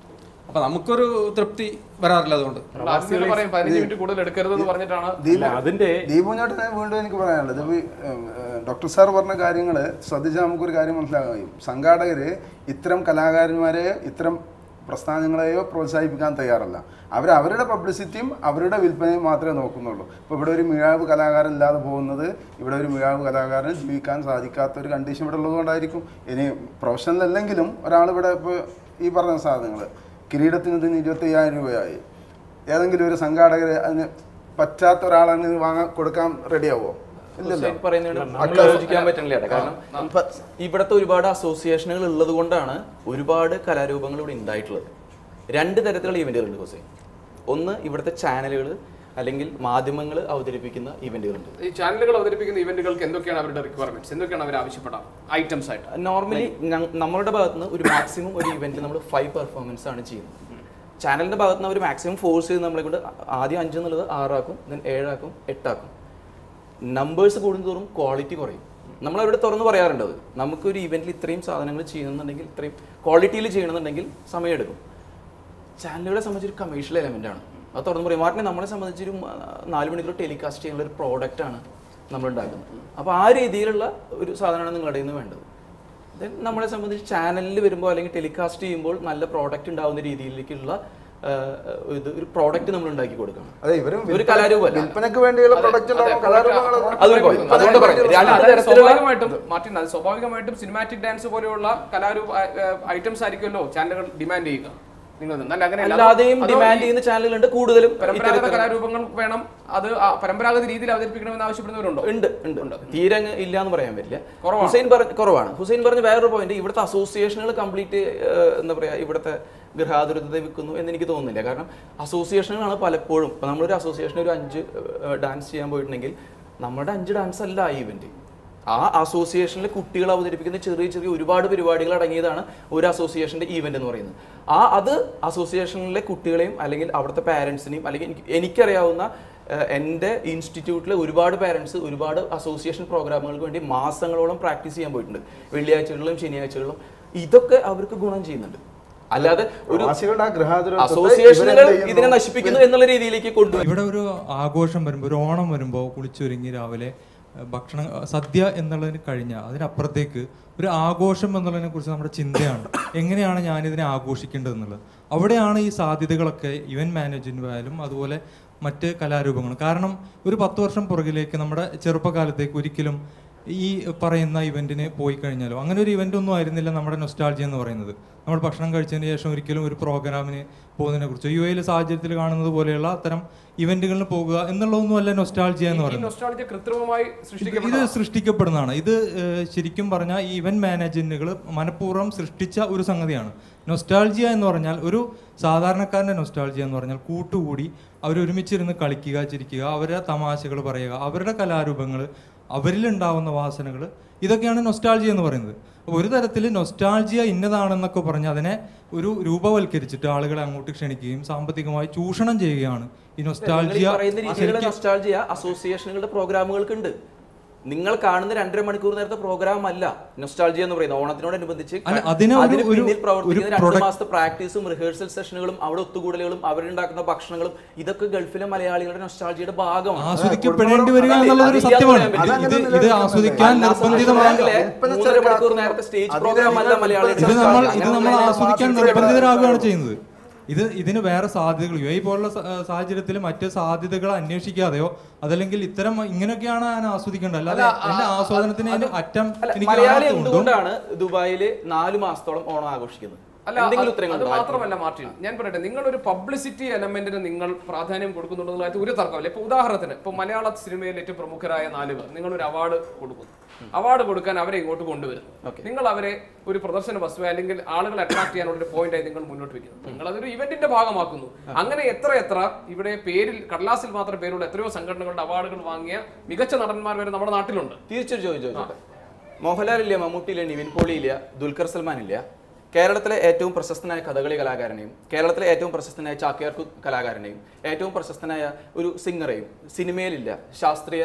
അപ്പോൾ നമുക്കൊരു തൃപ്തി വരാറില്ല അതുകൊണ്ട് നമ്മൾ ആദ്യം തന്നെ പറയും പതിനഞ്ച് മിനിറ്റ് കൂടുതൽ എടുക്കരുതെന്ന് പറഞ്ഞിട്ടാണ് അല്ല, അതിന്റെ ദീപുഞ്ഞേട്ടനെ വീണ്ടും എനിക്ക് പറയാനുള്ളത് ഇപ്പൊ ഈ, ഏം, ഏം, ഡോക്ടർ സാർ പറഞ്ഞ കാര്യങ്ങൾ ശ്രദ്ധിച്ചാൽ നമുക്കൊരു കാര്യം മനസ്സിലാക്കാൻ കഴിയും സംഘാടകര് ഇത്തരം കലാകാരന്മാരെ ഇത്തരം പ്രസ്ഥാനങ്ങളെയോ പ്രോത്സാഹിപ്പിക്കാൻ തയ്യാറല്ല അവർ അവരുടെ പബ്ലിസിറ്റിയും അവരുടെ വിൽപ്പനയും മാത്രമേ നോക്കുന്നുള്ളൂ ഇപ്പോൾ ഇവിടെ ഒരു മിഴാവ് കലാകാരൻ ഇല്ലാതെ പോകുന്നത് ഇവിടെ ഒരു മിഴാവ് കലാകാരന് ജീവിക്കാൻ സാധിക്കാത്ത ഒരു കണ്ടീഷൻ ഇവിടെ ഉള്ളതുകൊണ്ടായിരിക്കും ഇനി പ്രൊഫഷണൽ അല്ലെങ്കിലും ഒരാൾ ഇവിടെ ഇപ്പോൾ ഈ പറഞ്ഞ സാധനങ്ങൾ കിരീടത്തിന് ഇതിന് ഇരുപത്തി അയ്യായിരം രൂപയായി ഏതെങ്കിലും ഒരു സംഘാടകർ അതിന് പറ്റാത്ത ഒരാളാണ് ഇത് വാങ്ങാൻ കൊടുക്കാൻ റെഡിയാവോ ഇല്ലല്ലോ ഹുസൈൻ പറയുന്നതിനോട് നമുക്ക് യോജിക്കാൻ പറ്റുന്നില്ല ഏട്ടാ. കാരണം ഇപ്പൊ ഇവിടുത്തെ ഒരുപാട് അസോസിയേഷനുകൾ ഉള്ളത് കൊണ്ടാണ് ഒരുപാട് കലാരൂപങ്ങൾ ഇവിടെ ഉണ്ടായിട്ടുള്ളത് രണ്ട് തരത്തിലുള്ള ഇവന്റുകളുണ്ട് ഹുസൈൻ ഒന്ന് ഇവിടുത്തെ ചാനലുകൾ അല്ലെങ്കിൽ മാധ്യമങ്ങൾ അവതരിപ്പിക്കുന്ന ഇവന്റുകളുണ്ട് ഈ ചാനലുകൾ അവതരിപ്പിക്കുന്ന ഇവന്റുകൾക്ക് എന്തൊക്കെയാണ് അവരുടെ റിക്വയർമെന്റ്സ് എന്തൊക്കെയാണ് അവർ ആവശ്യപ്പെടാം ഐറ്റംസ് ആയിട്ട് നോർമലി നമ്മളുടെ ഭാഗത്ത് നിന്ന് ഒരു മാക്സിമം ഒരു ഇവന്റ് നമ്മൾ ഫൈവ് പെർഫോമൻസ് ആണ് ചെയ്യുന്നത് ചാനലിന്റെ ഭാഗത്ത് നിന്ന് അവർ മാക്സിമം ഫോഴ്സ് ചെയ്ത് നമ്മളെ കൊണ്ട് ആദ്യം അഞ്ച് എന്നുള്ളത് ആറാക്കും ദെൻ ഏഴാക്കും എട്ടാക്കും നമ്പേഴ്സ് കൂടുന്തോറും ക്വാളിറ്റി കുറയും നമ്മൾ അവിടെ തുറന്ന് പറയാറുണ്ട് അത് നമുക്കൊരു ഇവന്റിൽ ഇത്രയും സാധനങ്ങൾ ചെയ്യണമെന്നുണ്ടെങ്കിൽ ഇത്രയും ക്വാളിറ്റിയിൽ ചെയ്യണമെന്നുണ്ടെങ്കിൽ സമയമെടുക്കും ചാനലുകളെ സംബന്ധിച്ച് ഒരു കമേഴ്ഷ്യൽ എലമെന്റ് ആണ് അത് തുറന്ന് പറയും മാറ്റിനെ നമ്മളെ സംബന്ധിച്ച് ഒരു ആ, നാല് മണിക്കൂർ ടെലികാസ്റ്റ് ചെയ്യാനുള്ള ഒരു പ്രോഡക്റ്റ് ആണ് നമ്മൾ ഉണ്ടാക്കുന്നത് അപ്പോൾ ആ രീതിയിലുള്ള ഒരു സാധനമാണ് നിങ്ങളുടെ നിന്ന് വേണ്ടത് ദെൻ നമ്മളെ സംബന്ധിച്ച് ചാനലിൽ വരുമ്പോൾ അല്ലെങ്കിൽ ടെലികാസ്റ്റ് ചെയ്യുമ്പോൾ നല്ല പ്രോഡക്റ്റ് ഉണ്ടാവുന്ന രീതിയിലേക്കുള്ള ആ, ഇത് ഒരു പ്രോഡക്റ്റ് നമ്മൾ ഉണ്ടാക്കി കൊടുക്കണം അതെ ഇവരും ഒരു കലാരൂപമല്ല വിൽപ്പനക്ക് വേണ്ടിയുള്ള പ്രൊഡക്റ്റ് ഉണ്ടാവും കലാരൂപങ്ങൾ അതൊരു point. അതുകൊണ്ട് പറയാം രണ്ട് അതായത് തരത്തിലുള്ള സ്വാഭാവികമായിട്ടും മാർട്ടിൻ അത് സ്വാഭാവികമായിട്ടും സിനിമാറ്റിക് ഡാൻസ് പോലെയുള്ള കലാരൂപ ഐറ്റംസ് ആയിരിക്കുമല്ലോ ചാനലുകൾ ഡിമാൻഡ് ചെയ്യുക നിങ്ങൾ നല്ല അങ്ങനെയല്ല അല്ലാതെയും അതോ ഡിമാൻഡ് ഈ ചെയ്യുന്ന ചാനലുകളുണ്ട് കൂടുതലും പരമ്പരാഗത ഇത്തരത്തിലുള്ള- കലാരൂപങ്ങൾ വേണം അത് ആ പരമ്പരാഗത രീതിയിൽ അവതരിപ്പിക്കണമെന്ന് ആവശ്യപ്പെടുന്നവരുണ്ടോ ഉണ്ട് ഉണ്ട് ഉണ്ട് തീരെ അങ്ങ് ഇല്ല എന്ന് പറയാൻ പറ്റില്ല കുറവാണ്. ഹുസൈൻ പറഞ്ഞ കുറവാണ് ഹുസൈൻ പറഞ്ഞ വേറൊരു പോയിന്റ് ഇവിടുത്തെ അസോസിയേഷനുകൾ കംപ്ലീറ്റ് എന്താ പറയാ ഇവിടുത്തെ ഗൃഹാതുരത്തെ വിൽക്കുന്നു എന്ന് എനിക്ക് തോന്നുന്നില്ല കാരണം അസോസിയേഷനുകളാണ് പലപ്പോഴും ഇപ്പൊ നമ്മളൊരു അസോസിയേഷൻ ഒരു അഞ്ച് ഡാൻസ് ചെയ്യാൻ പോയിട്ടുണ്ടെങ്കിൽ നമ്മുടെ അഞ്ച് ഡാൻസ് അല്ല ആ ഇവന്റ് ആ അസോസിയേഷനിലെ കുട്ടികൾ അവതരിപ്പിക്കുന്ന ചെറിയ ചെറിയ ഒരുപാട് പരിപാടികൾ അടങ്ങിയതാണ് ഒരു അസോസിയേഷന്റെ ഈവന്റ് എന്ന് പറയുന്നത് ആ അത് അസോസിയേഷനിലെ കുട്ടികളെയും അല്ലെങ്കിൽ അവിടുത്തെ പാരൻസിനെയും അല്ലെങ്കിൽ എനിക്ക് എനിക്കറിയാവുന്ന ഏഹ്, എൻ്റെ ഇൻസ്റ്റിറ്റ്യൂട്ടിലെ ഒരുപാട് പാരൻസ് ഒരുപാട് അസോസിയേഷൻ പ്രോഗ്രാമുകൾക്ക് വേണ്ടി മാസങ്ങളോളം പ്രാക്ടീസ് ചെയ്യാൻ പോയിട്ടുണ്ട് വെള്ളിയാഴ്ചകളിലും ശനിയാഴ്ചകളിലും ഇതൊക്കെ അവർക്ക് ഗുണം ചെയ്യുന്നുണ്ട് അല്ലാതെ ഒരു പ്രവാസികളുടെ ആ ഗൃഹാതുരത്വത്തെ അസോസിയേഷനുകൾ ഇവരെന്ത് ചെയ്യുന്നു? ഇതിനെ നശിപ്പിക്കുന്നു എന്നുള്ള രീതിയിലേക്ക് കൊണ്ടുവരും ഇവിടെ ഒരു ആഘോഷം വരുമ്പോൾ ഒരു ഓണം വരുമ്പോൾ കുളിച്ചൊരുങ്ങി രാവിലെ അഹ് ഭക്ഷണം അഹ് സദ്യ എന്നുള്ളതിന് കഴിഞ്ഞാൽ അതിനപ്പുറത്തേക്ക് ഒരു ആഘോഷം എന്നുള്ളതിനെ കുറിച്ച് നമ്മുടെ ചിന്തയാണ് എങ്ങനെയാണ് ഞാനിതിനെ ആഘോഷിക്കേണ്ടത് എന്നുള്ളത് അവിടെയാണ് ഈ സാധ്യതകളൊക്കെ ഇവന്റ് മാനേജ്മെന്റ് ആയാലും അതുപോലെ മറ്റ് കലാരൂപങ്ങൾ കാരണം ഒരു പത്ത് വർഷം പുറകിലേക്ക് നമ്മുടെ ചെറുപ്പകാലത്തേക്ക് ഒരിക്കലും ഈ പറയുന്ന ഇവന്റിന് പോയി കഴിഞ്ഞാലോ അങ്ങനെ ഒരു ഇവന്റ് ഒന്നും ആയിരുന്നില്ല നമ്മുടെ നൊസ്റ്റാൾജി എന്ന് പറയുന്നത് നമ്മൾ ഭക്ഷണം കഴിച്ചതിന് ശേഷം ഒരിക്കലും ഒരു പ്രോഗ്രാമിന് പോകുന്നതിനെ കുറിച്ച് യു എയിലെ സാഹചര്യത്തിൽ കാണുന്നത് പോലെയുള്ള അത്തരം ഇവന്റുകളിൽ പോകുക എന്നുള്ളതൊന്നും അല്ല നൊസ്റ്റാൾജിയ എന്ന് ഈ പറയുന്നത് നൊസ്റ്റാളജി കൃത്രിമമായി ഇത് സൃഷ്ടിക്കപ്പെട്ട സൃഷ്ടിക്കപ്പെടുന്നതാണ് ഇത് ഏഹ്, ശരിക്കും പറഞ്ഞാൽ ഈ ഇവന്റ് മാനേജ്മെന്റുകൾ മനഃപൂർവ്വം സൃഷ്ടിച്ച ഒരു സംഗതിയാണ് നൊസ്റ്റാൾജിയ എന്ന് പറഞ്ഞാൽ ഒരു സാധാരണക്കാരന്റെ നൊസ്റ്റാൾജിയ എന്ന് പറഞ്ഞാൽ കൂട്ടുകൂടി അവർ ഒരുമിച്ചിരുന്ന് കളിക്കുക ചിരിക്കുക അവരുടെ തമാശകൾ പറയുക അവരുടെ കലാരൂപങ്ങൾ അവരിലുണ്ടാവുന്ന വാസനകൾ ഇതൊക്കെയാണ് നൊസ്റ്റാൾജിയ എന്ന് പറയുന്നത് അപ്പോൾ ഒരു തരത്തിൽ നൊസ്റ്റാൾജിയ ഇന്നതാണെന്നൊക്കെ പറഞ്ഞ് അതിനെ ഒരു രൂപവൽക്കരിച്ചിട്ട് ആളുകളെ അങ്ങോട്ട് ക്ഷണിക്കുകയും സാമ്പത്തികമായി ചൂഷണം ചെയ്യുകയാണ് ഈ നിങ്ങൾ ഈ നൊസ്റ്റാൾജിയ പറയുന്ന രീതിയിലുള്ള നൊസ്റ്റാൾജിയ അസോസിയേഷനുകളുടെ പ്രോഗ്രാമുകൾക്കുണ്ട് നിങ്ങൾ കാണുന്ന രണ്ടര മണിക്കൂർ നേരത്തെ പ്രോഗ്രാം അല്ല നൊസ്റ്റാൾജിയ എന്ന് പറയുന്നത് ഓണത്തിനോടനുബന്ധിച്ച് അല്ല, അതിനെ ഒരു- അതിന് ഒരു- പിന്നിൽ പ്രവർത്തിക്കുന്ന ഒരു രണ്ട് product- മാസത്തെ പ്രാക്ടീസും റിഹേഴ്സൽ സെഷനുകളും അവിടെ ഒത്തുകൂടലുകളും അവരുണ്ടാക്കുന്ന ഭക്ഷണങ്ങളും ഇതൊക്കെ ഗൾഫിലെ മലയാളികളുടെ നൊസ്റ്റാൾജിയുടെ ഭാഗമാണ് ആസ്വദിക്കപ്പെടേണ്ടി വരിക അതല്ലേ? എന്നുള്ളത് ഒരു അത് സത്യമാണ് ഇല്ലാതെ ഇത് പറയാൻ ഇത് ഇത് പറ്റില്ല. ആസ്വദിക്കാൻ അല്ല, നിർബന്ധിതമായ ബാങ്കിലെ മൂന്നര മണിക്കൂർ നേരത്തെ സ്റ്റേജ് പ്രോഗ്രാം അല്ല മലയാളികളുടെ ഇത് നമ്മൾ നൊസ്റ്റാൾജിയ. ഇത് നമ്മൾ അങ്ങനെ ആസ്വദിക്കാൻ ആസ്വദിക്കാൻ നിർബന്ധിതരാകുകയാണ് ചെയ്യുന്നത് ഇത് ഇതിന് വേറെ സാധ്യതകൾ യു എ പോലുള്ള സ- ഏഹ് സാഹചര്യത്തിൽ മറ്റ് സാധ്യതകൾ അന്വേഷിക്കാതെയോ അതല്ലെങ്കിൽ ഇത്തരം ഇങ്ങനെയൊക്കെയാണ് ഞാൻ ആസ്വദിക്കേണ്ടത് അല്ലാതെ എന്റെ ആസ്വാദനത്തിന് അതിന് അറ്റം അല്ല എനിക്ക് മലയാളി കാണാത്തതുകൊണ്ടും എന്തുകൊണ്ടാണ് ദുബായില് നാല് മാസത്തോളം ഓണം ആഘോഷിക്കുന്നത് അല്ല എന്തെങ്കിലും അത് ഉത്തരങ്ങൾ അത് ഉണ്ടോ? മാത്രമല്ല മാർട്ടിൻ ഞാൻ പറയട്ടെ നിങ്ങൾ ഒരു പബ്ലിസിറ്റി എലമെന്റിന് നിങ്ങൾ പ്രാധാന്യം കൊടുക്കുന്നുണ്ടെന്നതിനകത്ത് ഒരു തർക്കമില്ല ഇപ്പൊ ഉദാഹരണത്തിന് ഇപ്പൊ മലയാള സിനിമയിൽ ഏറ്റവും പ്രമുഖരായ നാല് പേർ നിങ്ങൾ ഒരു അവാർഡ് കൊടുക്കുന്നു അവാർഡ് കൊടുക്കാൻ അവരെ ഇങ്ങോട്ട് കൊണ്ടുവരുന്നു നിങ്ങൾ അവരെ ഒരു പ്രദർശന വസ്തു അല്ലെങ്കിൽ ആളുകളെ അട്രാക്ട് ചെയ്യാനുള്ള ഒരു പോയിന്റായി നിങ്ങൾ മുന്നോട്ട് വെക്കുന്നു നിങ്ങൾ അതൊരു ഇവന്റിന്റെ ഭാഗമാക്കുന്നു അങ്ങനെ എത്ര എത്ര ഇവിടെ പേരിൽ കടലാസിൽ മാത്രം പേരുള്ള എത്രയോ സംഘടനകളുടെ അവാർഡുകൾ വാങ്ങിയ മികച്ച നടന്മാർ വരെ നമ്മുടെ നാട്ടിലുണ്ട് തീർച്ചയായും ചോദിച്ചു ചോദിച്ചോട്ടെ മോഹൻലാൽ ഇല്ല മമ്മൂട്ടി ഇല്ല നിവിൻ പോളി ഇല്ല ദുൽഖർ സൽമാൻ ഇല്ല കേരളത്തിലെ ഏറ്റവും പ്രശസ്തനായ കഥകളി കലാകാരനെയും കേരളത്തിലെ ഏറ്റവും പ്രശസ്തനായ ചാക്യാർക്കു കലാകാരനെയും ഏറ്റവും പ്രശസ്തനായ ഒരു സിംഗറെയും സിനിമയിലില്ല ശാസ്ത്രീയ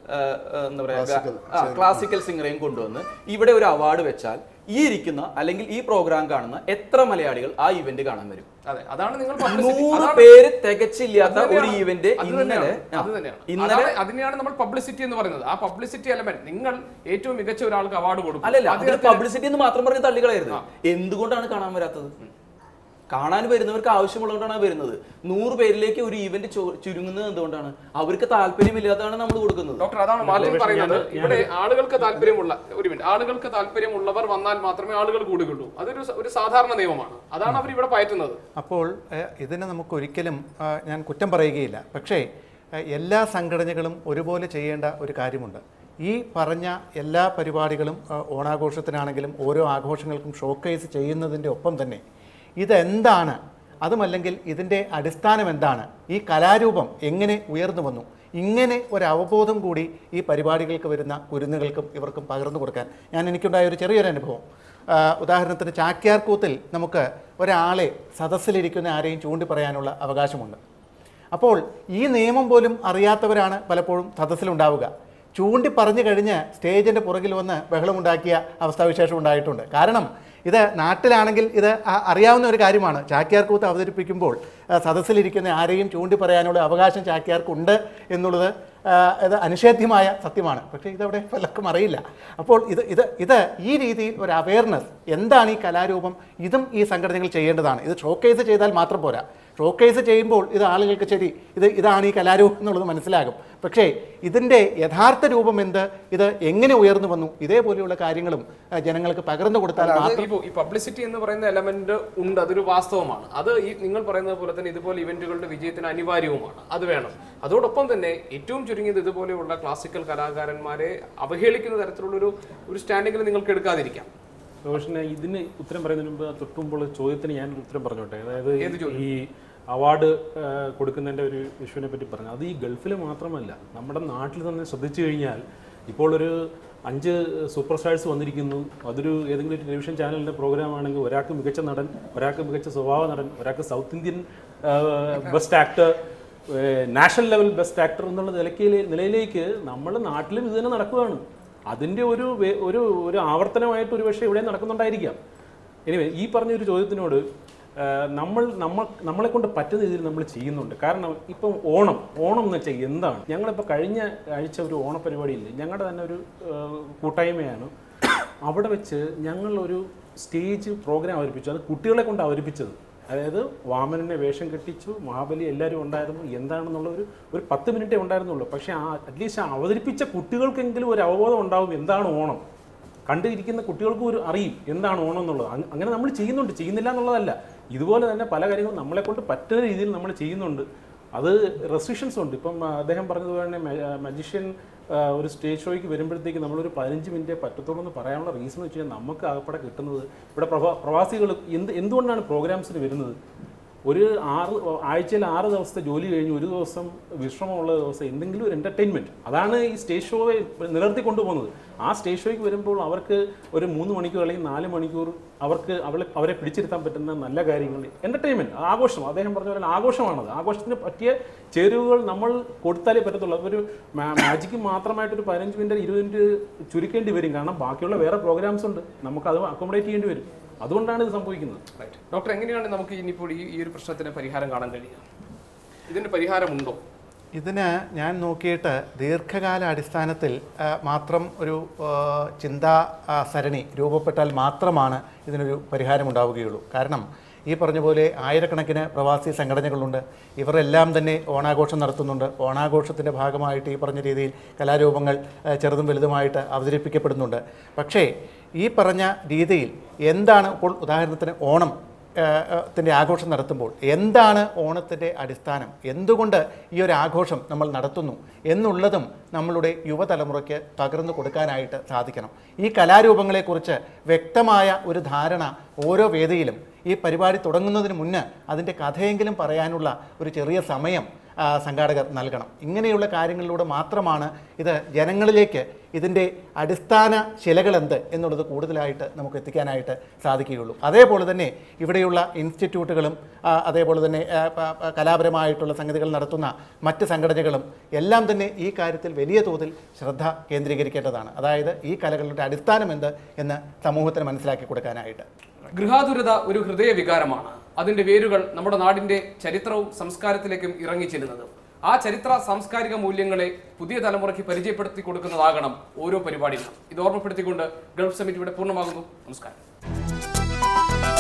ആ, ആ, എന്താ പറയാ Classical ആ, ക്ലാസിക്കൽ സിംഗറെയും കൊണ്ടുവന്ന് ഇവിടെ ഒരു അവാർഡ് വെച്ചാൽ ഈ ഇരിക്കുന്ന അല്ലെങ്കിൽ ഈ പ്രോഗ്രാം കാണുന്ന എത്ര മലയാളികൾ ആ ഇവന്റ് കാണാൻ വരും അതെ അതാണ് നിങ്ങൾ publicity- നൂറ് അതാണ് പേര് തികച്ചില്ലാത്ത അത് ഒരു തന്നെയാണ്. ഈവന്റ് അത് ഇന്നലെ തന്നെയാണ്. ആ, അത് തന്നെയാണ്. ഇന്നലെ അതാണ് അതിനെയാണ് നമ്മൾ പബ്ലിസിറ്റി എന്ന് പറയുന്നത് ആ പബ്ലിസിറ്റി എലമെന്റ് നിങ്ങൾ ഏറ്റവും മികച്ച ഒരാൾക്ക് അവാർഡ് കൊടുക്കും അല്ലല്ല അതിൽ അദ്ദേഹത്തിന് പബ്ലിസിറ്റി എന്ന് മാത്രം പറഞ്ഞ് തള്ളിക്കളയരുത് എന്തുകൊണ്ടാണ് കാണാൻ വരാത്തത് കാണാൻ വരുന്നവർക്ക് ആവശ്യമുള്ളതുകൊണ്ടാണ് വരുന്നത് നൂറ് പേരിലേക്ക് ഒരു ഈവന്റ് ചുരുങ്ങുന്നത് എന്തുകൊണ്ടാണ് അവർക്ക് താല്പര്യമില്ലാത്തതാണ് നമ്മൾ കൊടുക്കുന്നത് ഡോക്ടർ അതാണ് മാർട്ടിൻ പക്ഷേ പറയുന്നത് ഞാൻ- ഇവിടെ ആളുകൾക്ക് താല്പര്യമുള്ള ഒരു മിനിറ്റ് ആളുകൾക്ക് താല്പര്യമുള്ളവർ വന്നാൽ മാത്രമേ ആളുകൾ കൂടുകയുള്ളൂ അതൊരു സ- ഒരു സാധാരണ നിയമമാണ് അതാണ് അവർ ഇവിടെ പയറ്റുന്നത് അപ്പോൾ ഏഹ്, ഇതിനെ നമുക്ക് ഒരിക്കലും ആ, ഞാൻ കുറ്റം പറയുകയില്ല പക്ഷേ ഏഹ്, എല്ലാ സംഘടനകളും ഒരുപോലെ ചെയ്യേണ്ട ഒരു കാര്യമുണ്ട് ഈ പറഞ്ഞ എല്ലാ പരിപാടികളും ആ, ഓണാഘോഷത്തിനാണെങ്കിലും ഓരോ ആഘോഷങ്ങൾക്കും ഷോക്കേസ് ചെയ്യുന്നതിൻ്റെ ഒപ്പം തന്നെ ഇതെന്താണ് അതുമല്ലെങ്കിൽ ഇതിൻ്റെ അടിസ്ഥാനം എന്താണ് ഈ കലാരൂപം എങ്ങനെ ഉയർന്നു വന്നു ഇങ്ങനെ ഒരു അവബോധം കൂടി ഈ പരിപാടികൾക്ക് വരുന്ന കുരുന്നുകൾക്കും ഇവർക്കും പകർന്നു കൊടുക്കാൻ ഞാൻ എനിക്കുണ്ടായ ഒരു ചെറിയൊരു അനുഭവം ആ, ഉദാഹരണത്തിന് ചാക്യാർകൂത്തിൽ നമുക്ക് ഒരാളെ സദസ്സിലിരിക്കുന്ന ആരെയും ചൂണ്ടി പറയാനുള്ള അവകാശമുണ്ട് അപ്പോൾ ഈ നിയമം പോലും അറിയാത്തവരാണ് പലപ്പോഴും സദസ്സിലുണ്ടാവുക ചൂണ്ടി പറഞ്ഞു കഴിഞ്ഞ് സ്റ്റേജിൻ്റെ പുറകിൽ വന്ന് ബഹളമുണ്ടാക്കിയ അവസ്ഥാവിശേഷം ഉണ്ടായിട്ടുണ്ട് കാരണം ഇത് നാട്ടിലാണെങ്കിൽ ഇത് അ- അറിയാവുന്ന ഒരു കാര്യമാണ് ചാക്യാർകൂത്ത് അവതരിപ്പിക്കുമ്പോൾ ആ, സദസ്സിലിരിക്കുന്ന ആരെയും ചൂണ്ടി പറയാനുള്ള അവകാശം ചാക്യാർക്കുണ്ട് എന്നുള്ളത് ആ, ഇത് അനിഷേധ്യമായ സത്യമാണ് പക്ഷേ ഇതവിടെ പലർക്കും അറിയില്ല അപ്പോൾ ഇത് ഇത് ഇത് ഈ രീതിയിൽ ഒരു അവയർനെസ് എന്താണ് ഈ കലാരൂപം ഇതും ഈ സംഘടനകൾ ചെയ്യേണ്ടതാണ് ഇത് ഷോക്കേസ് ചെയ്താൽ മാത്രം പോരാ ഷോക്കേസ് ചെയ്യുമ്പോൾ ഇത് ആളുകൾക്ക് ശരി ഇത് ഇതാണ് ഈ കലാരൂപം എന്നുള്ളത് മനസ്സിലാകും പക്ഷേ ഇതിൻ്റെ യഥാർത്ഥ രൂപം എന്ത് ഇത് എങ്ങനെ ഉയർന്നു വന്നു ഇതേപോലെയുള്ള കാര്യങ്ങളും ആ, ജനങ്ങൾക്ക് പകർന്നു കൊടുത്താൽ മാത്രം ഇപ്പോൾ ഈ പബ്ലിസിറ്റി എന്ന് പറയുന്ന എലമെന്റ് ഉണ്ട് അതൊരു വാസ്തവമാണ് അത് ഈ നിങ്ങൾ പറയുന്നത് പോലെ തന്നെ ഇതുപോലെ ഇവന്റുകളുടെ വിജയത്തിന് അനിവാര്യവുമാണ് അത് വേണം അതോടൊപ്പം തന്നെ ഏറ്റവും ചുരുങ്ങിയത് ഇതുപോലെയുള്ള ക്ലാസിക്കൽ കലാകാരന്മാരെ അവഹേളിക്കുന്ന തരത്തിലുള്ള ഒരു ഒരു സ്റ്റാൻഡിങ്ങിൽ നിങ്ങൾക്ക് എടുക്കാതിരിക്കാം റോഷന് ഇതിന് ഉത്തരം പറയുന്നതിന് മുമ്പ് തൊട്ട് മുമ്പുള്ള ചോദ്യത്തിന് ഞാൻ ഉത്തരം പറഞ്ഞോട്ടെ അതായത് ഏത് ചോദ്യം? ഈ അവാർഡ് കൊടുക്കുന്നതിൻ്റെ ഒരു ഇഷ്യൂവിനെ പറ്റി പറഞ്ഞു അത് ഈ ഗൾഫിൽ മാത്രമല്ല നമ്മുടെ നാട്ടിൽ തന്നെ ശ്രദ്ധിച്ചു കഴിഞ്ഞാൽ ഇപ്പോൾ ഒരു അഞ്ച് സൂപ്പർ സ്റ്റാർസ് വന്നിരിക്കുന്നു അതൊരു ഏതെങ്കിലും ഒരു ടെലിവിഷൻ ചാനലിൻ്റെ പ്രോഗ്രാം ആണെങ്കിൽ ഒരാൾക്ക് മികച്ച നടൻ ഒരാൾക്ക് മികച്ച സ്വഭാവ നടൻ ഒരാൾക്ക് south Indian best actor national level best actor എന്നുള്ള നിലയ്ക്ക് നിലയിലേക്ക് നമ്മൾ നാട്ടിലും ഇത് തന്നെ നടക്കുകയാണ് അതിൻ്റെ ഒരു വേ- ഒരു ഒരു ആവർത്തനമായിട്ട് ഒരു പക്ഷേ ഇവിടെ നടക്കുന്നുണ്ടായിരിക്കാം എനിവേ ഈ പറഞ്ഞ ഒരു ചോദ്യത്തിനോട് ആ, നമ്മൾ നമ്മൾ നമ്മളെ കൊണ്ട് പറ്റുന്ന രീതിയിൽ നമ്മൾ ചെയ്യുന്നുണ്ട് കാരണം ഇപ്പം ഓണം ഓണം എന്ന് വെച്ചാൽ എന്താണ് ഞങ്ങളിപ്പോൾ കഴിഞ്ഞ ആഴ്ച ഒരു ഓണപരിപാടിയില്ലേ ഞങ്ങളുടെ തന്നെ ഒരു ആ, കൂട്ടായ്മയാണ് അവിടെ വെച്ച് ഞങ്ങൾ ഒരു സ്റ്റേജ് പ്രോഗ്രാം അവതരിപ്പിച്ചു അത് കുട്ടികളെ കൊണ്ട് അവതരിപ്പിച്ചത് അതായത് വാമനനെ വേഷം കെട്ടിച്ചു മഹാബലി എല്ലാവരും ഉണ്ടായിരുന്നു എന്താണെന്നുള്ള ഒരു ഒരു പത്ത് മിനിറ്റേ ഉണ്ടായിരുന്നുള്ളൂ പക്ഷേ ആ അറ്റ്ലീസ്റ്റ് ആ അവതരിപ്പിച്ച കുട്ടികൾക്കെങ്കിലും ഒരു അവബോധം ഉണ്ടാവും എന്താണ് ഓണം കണ്ടിരിക്കുന്ന കുട്ടികൾക്കും ഒരു അറിയും എന്താണ് ഓണം എന്നുള്ളത് അങ് അങ്ങനെ നമ്മൾ ചെയ്യുന്നുണ്ട് ചെയ്യുന്നില്ല എന്നുള്ളതല്ല ഇതുപോലെ തന്നെ പല കാര്യങ്ങളും നമ്മളെ കൊണ്ട് പറ്റുന്ന രീതിയിൽ നമ്മൾ ചെയ്യുന്നുണ്ട് അത് റെസ്ട്രിക്ഷൻസ് ഉണ്ട് ഇപ്പം ആ, അദ്ദേഹം പറഞ്ഞതുപോലെ തന്നെ മജീഷ്യൻ ഒരു സ്റ്റേജ് ഷോയ്ക്ക് വരുമ്പോഴത്തേക്ക് നമ്മളൊരു പതിനഞ്ച് മിനിറ്റേ പറ്റത്തുള്ളൂ എന്ന് പറയാനുള്ള റീസൺ വെച്ച് കഴിഞ്ഞാൽ നമുക്ക് ആകപ്പെടെ കിട്ടുന്നത് ഇവിടെ പ്രവാ പ്രവാസികൾ എന്ത് എന്തുകൊണ്ടാണ് പ്രോഗ്രാംസിന് വരുന്നത് ഒരു ആറ് ആഴ്ചയിൽ ആറ് ദിവസത്തെ ജോലി കഴിഞ്ഞ് ഒരു ദിവസം വിശ്രമമുള്ള ദിവസം എന്തെങ്കിലും ഒരു എൻ്റർടൈൻമെൻറ്റ് അതാണ് ഈ സ്റ്റേജ് ഷോയെ നിലനിർത്തി കൊണ്ടുപോകുന്നത് ആ സ്റ്റേജ് ഷോയ്ക്ക് വരുമ്പോൾ അവർക്ക് ഒരു മൂന്ന് മണിക്കൂർ അല്ലെങ്കിൽ നാല് മണിക്കൂർ അവർക്ക് അവളെ അവരെ പിടിച്ചിരുത്താൻ പറ്റുന്ന നല്ല കാര്യങ്ങൾ എൻ്റർടൈൻമെൻറ്റ് ആഘോഷം അദ്ദേഹം പറഞ്ഞ പോലെ ആഘോഷമാണത് ആഘോഷത്തിന് പറ്റിയ ചേരുവകൾ നമ്മൾ കൊടുത്താലേ പറ്റത്തുള്ളൂ അതൊരു മാജിക്ക് മാത്രമായിട്ടൊരു പതിനഞ്ച് മിനിറ്റ് ഇരുപത് മിനിറ്റ് ചുരുക്കേണ്ടി വരും കാരണം ബാക്കിയുള്ള വേറെ പ്രോഗ്രാംസ് ഉണ്ട് നമുക്കത് അക്കോമഡേറ്റ് ചെയ്യേണ്ടി വരും അതുകൊണ്ടാണ് ഇത് സംഭവിക്കുന്നത് റൈറ്റ് ഡോക്ടർ എങ്ങനെയാണ് നമുക്ക് ഇനിയിപ്പോൾ ഈ ഈ ഒരു പ്രശ്നത്തിന് പരിഹാരം കാണാൻ കഴിയുക ഇതിന് പരിഹാരമുണ്ടോ ഇതിന് ഞാൻ നോക്കിയിട്ട് ദീർഘകാല അടിസ്ഥാനത്തിൽ ആ, മാത്രം ഒരു ആ, ചിന്താ ആ, സരണി രൂപപ്പെട്ടാൽ മാത്രമാണ് ഇതിനൊരു പരിഹാരം ഉണ്ടാവുകയുള്ളൂ കാരണം ഈ പറഞ്ഞ പോലെ ആയിരക്കണക്കിന് പ്രവാസി സംഘടനകളുണ്ട് ഇവരെല്ലാം തന്നെ ഓണാഘോഷം നടത്തുന്നുണ്ട് ഓണാഘോഷത്തിൻ്റെ ഭാഗമായിട്ട് ഈ പറഞ്ഞ രീതിയിൽ കലാരൂപങ്ങൾ ആ, ചെറുതും വലുതുമായിട്ട് അവതരിപ്പിക്കപ്പെടുന്നുണ്ട് പക്ഷേ ഈ പറഞ്ഞ രീതിയിൽ എന്താണ് ഇപ്പോൾ ഉദാഹരണത്തിന് ഓണം ത്തിൻ്റെ ആഘോഷം നടത്തുമ്പോൾ എന്താണ് ഓണത്തിൻ്റെ അടിസ്ഥാനം എന്തുകൊണ്ട് ഈ ഒരു ആഘോഷം നമ്മൾ നടത്തുന്നു എന്നുള്ളതും നമ്മളുടെ യുവതലമുറയ്ക്ക് പകർന്നു കൊടുക്കാനായിട്ട് സാധിക്കണം ഈ കലാരൂപങ്ങളെക്കുറിച്ച് വ്യക്തമായ ഒരു ധാരണ ഓരോ വേദിയിലും ഈ പരിപാടി തുടങ്ങുന്നതിന് മുന്ന് അതിൻ്റെ കഥയെങ്കിലും പറയാനുള്ള ഒരു ചെറിയ സമയം ആ, സംഘാടകർ നൽകണം ഇങ്ങനെയുള്ള കാര്യങ്ങളിലൂടെ മാത്രമാണ് ഇത് ജനങ്ങളിലേക്ക് ഇതിൻ്റെ അടിസ്ഥാന ശിലകൾ എന്ത് എന്നുള്ളത് കൂടുതലായിട്ട് നമുക്ക് എത്തിക്കാനായിട്ട് സാധിക്കുകയുള്ളൂ അതേപോലെ തന്നെ ഇവിടെയുള്ള ഇൻസ്റ്റിറ്റ്യൂട്ടുകളും ആ, അതേപോലെ തന്നെ ആ, പ- പ- കലാപരമായിട്ടുള്ള സംഗതികൾ നടത്തുന്ന മറ്റ് സംഘടനകളും എല്ലാം തന്നെ ഈ കാര്യത്തിൽ വലിയ തോതിൽ ശ്രദ്ധ കേന്ദ്രീകരിക്കേണ്ടതാണ് അതായത് ഈ കലകളുടെ അടിസ്ഥാനം എന്ത് എന്ന് സമൂഹത്തിന് മനസ്സിലാക്കി കൊടുക്കാനായിട്ട് ഗൃഹാതുരത ഒരു ഹൃദയ വികാരമാണ് അതിന്റെ വേരുകൾ നമ്മുടെ നാടിന്റെ ചരിത്രവും സംസ്കാരത്തിലേക്കും ഇറങ്ങിച്ചെല്ലുന്നതും ആ ചരിത്ര സാംസ്കാരിക മൂല്യങ്ങളെ പുതിയ തലമുറയ്ക്ക് പരിചയപ്പെടുത്തി കൊടുക്കുന്നതാകണം ഓരോ പരിപാടികളും ഇത് ഓർമ്മപ്പെടുത്തിക്കൊണ്ട് ഗൾഫ് സമിറ്റ് ഇവിടെ പൂർണ്ണമാകുന്നു നമസ്കാരം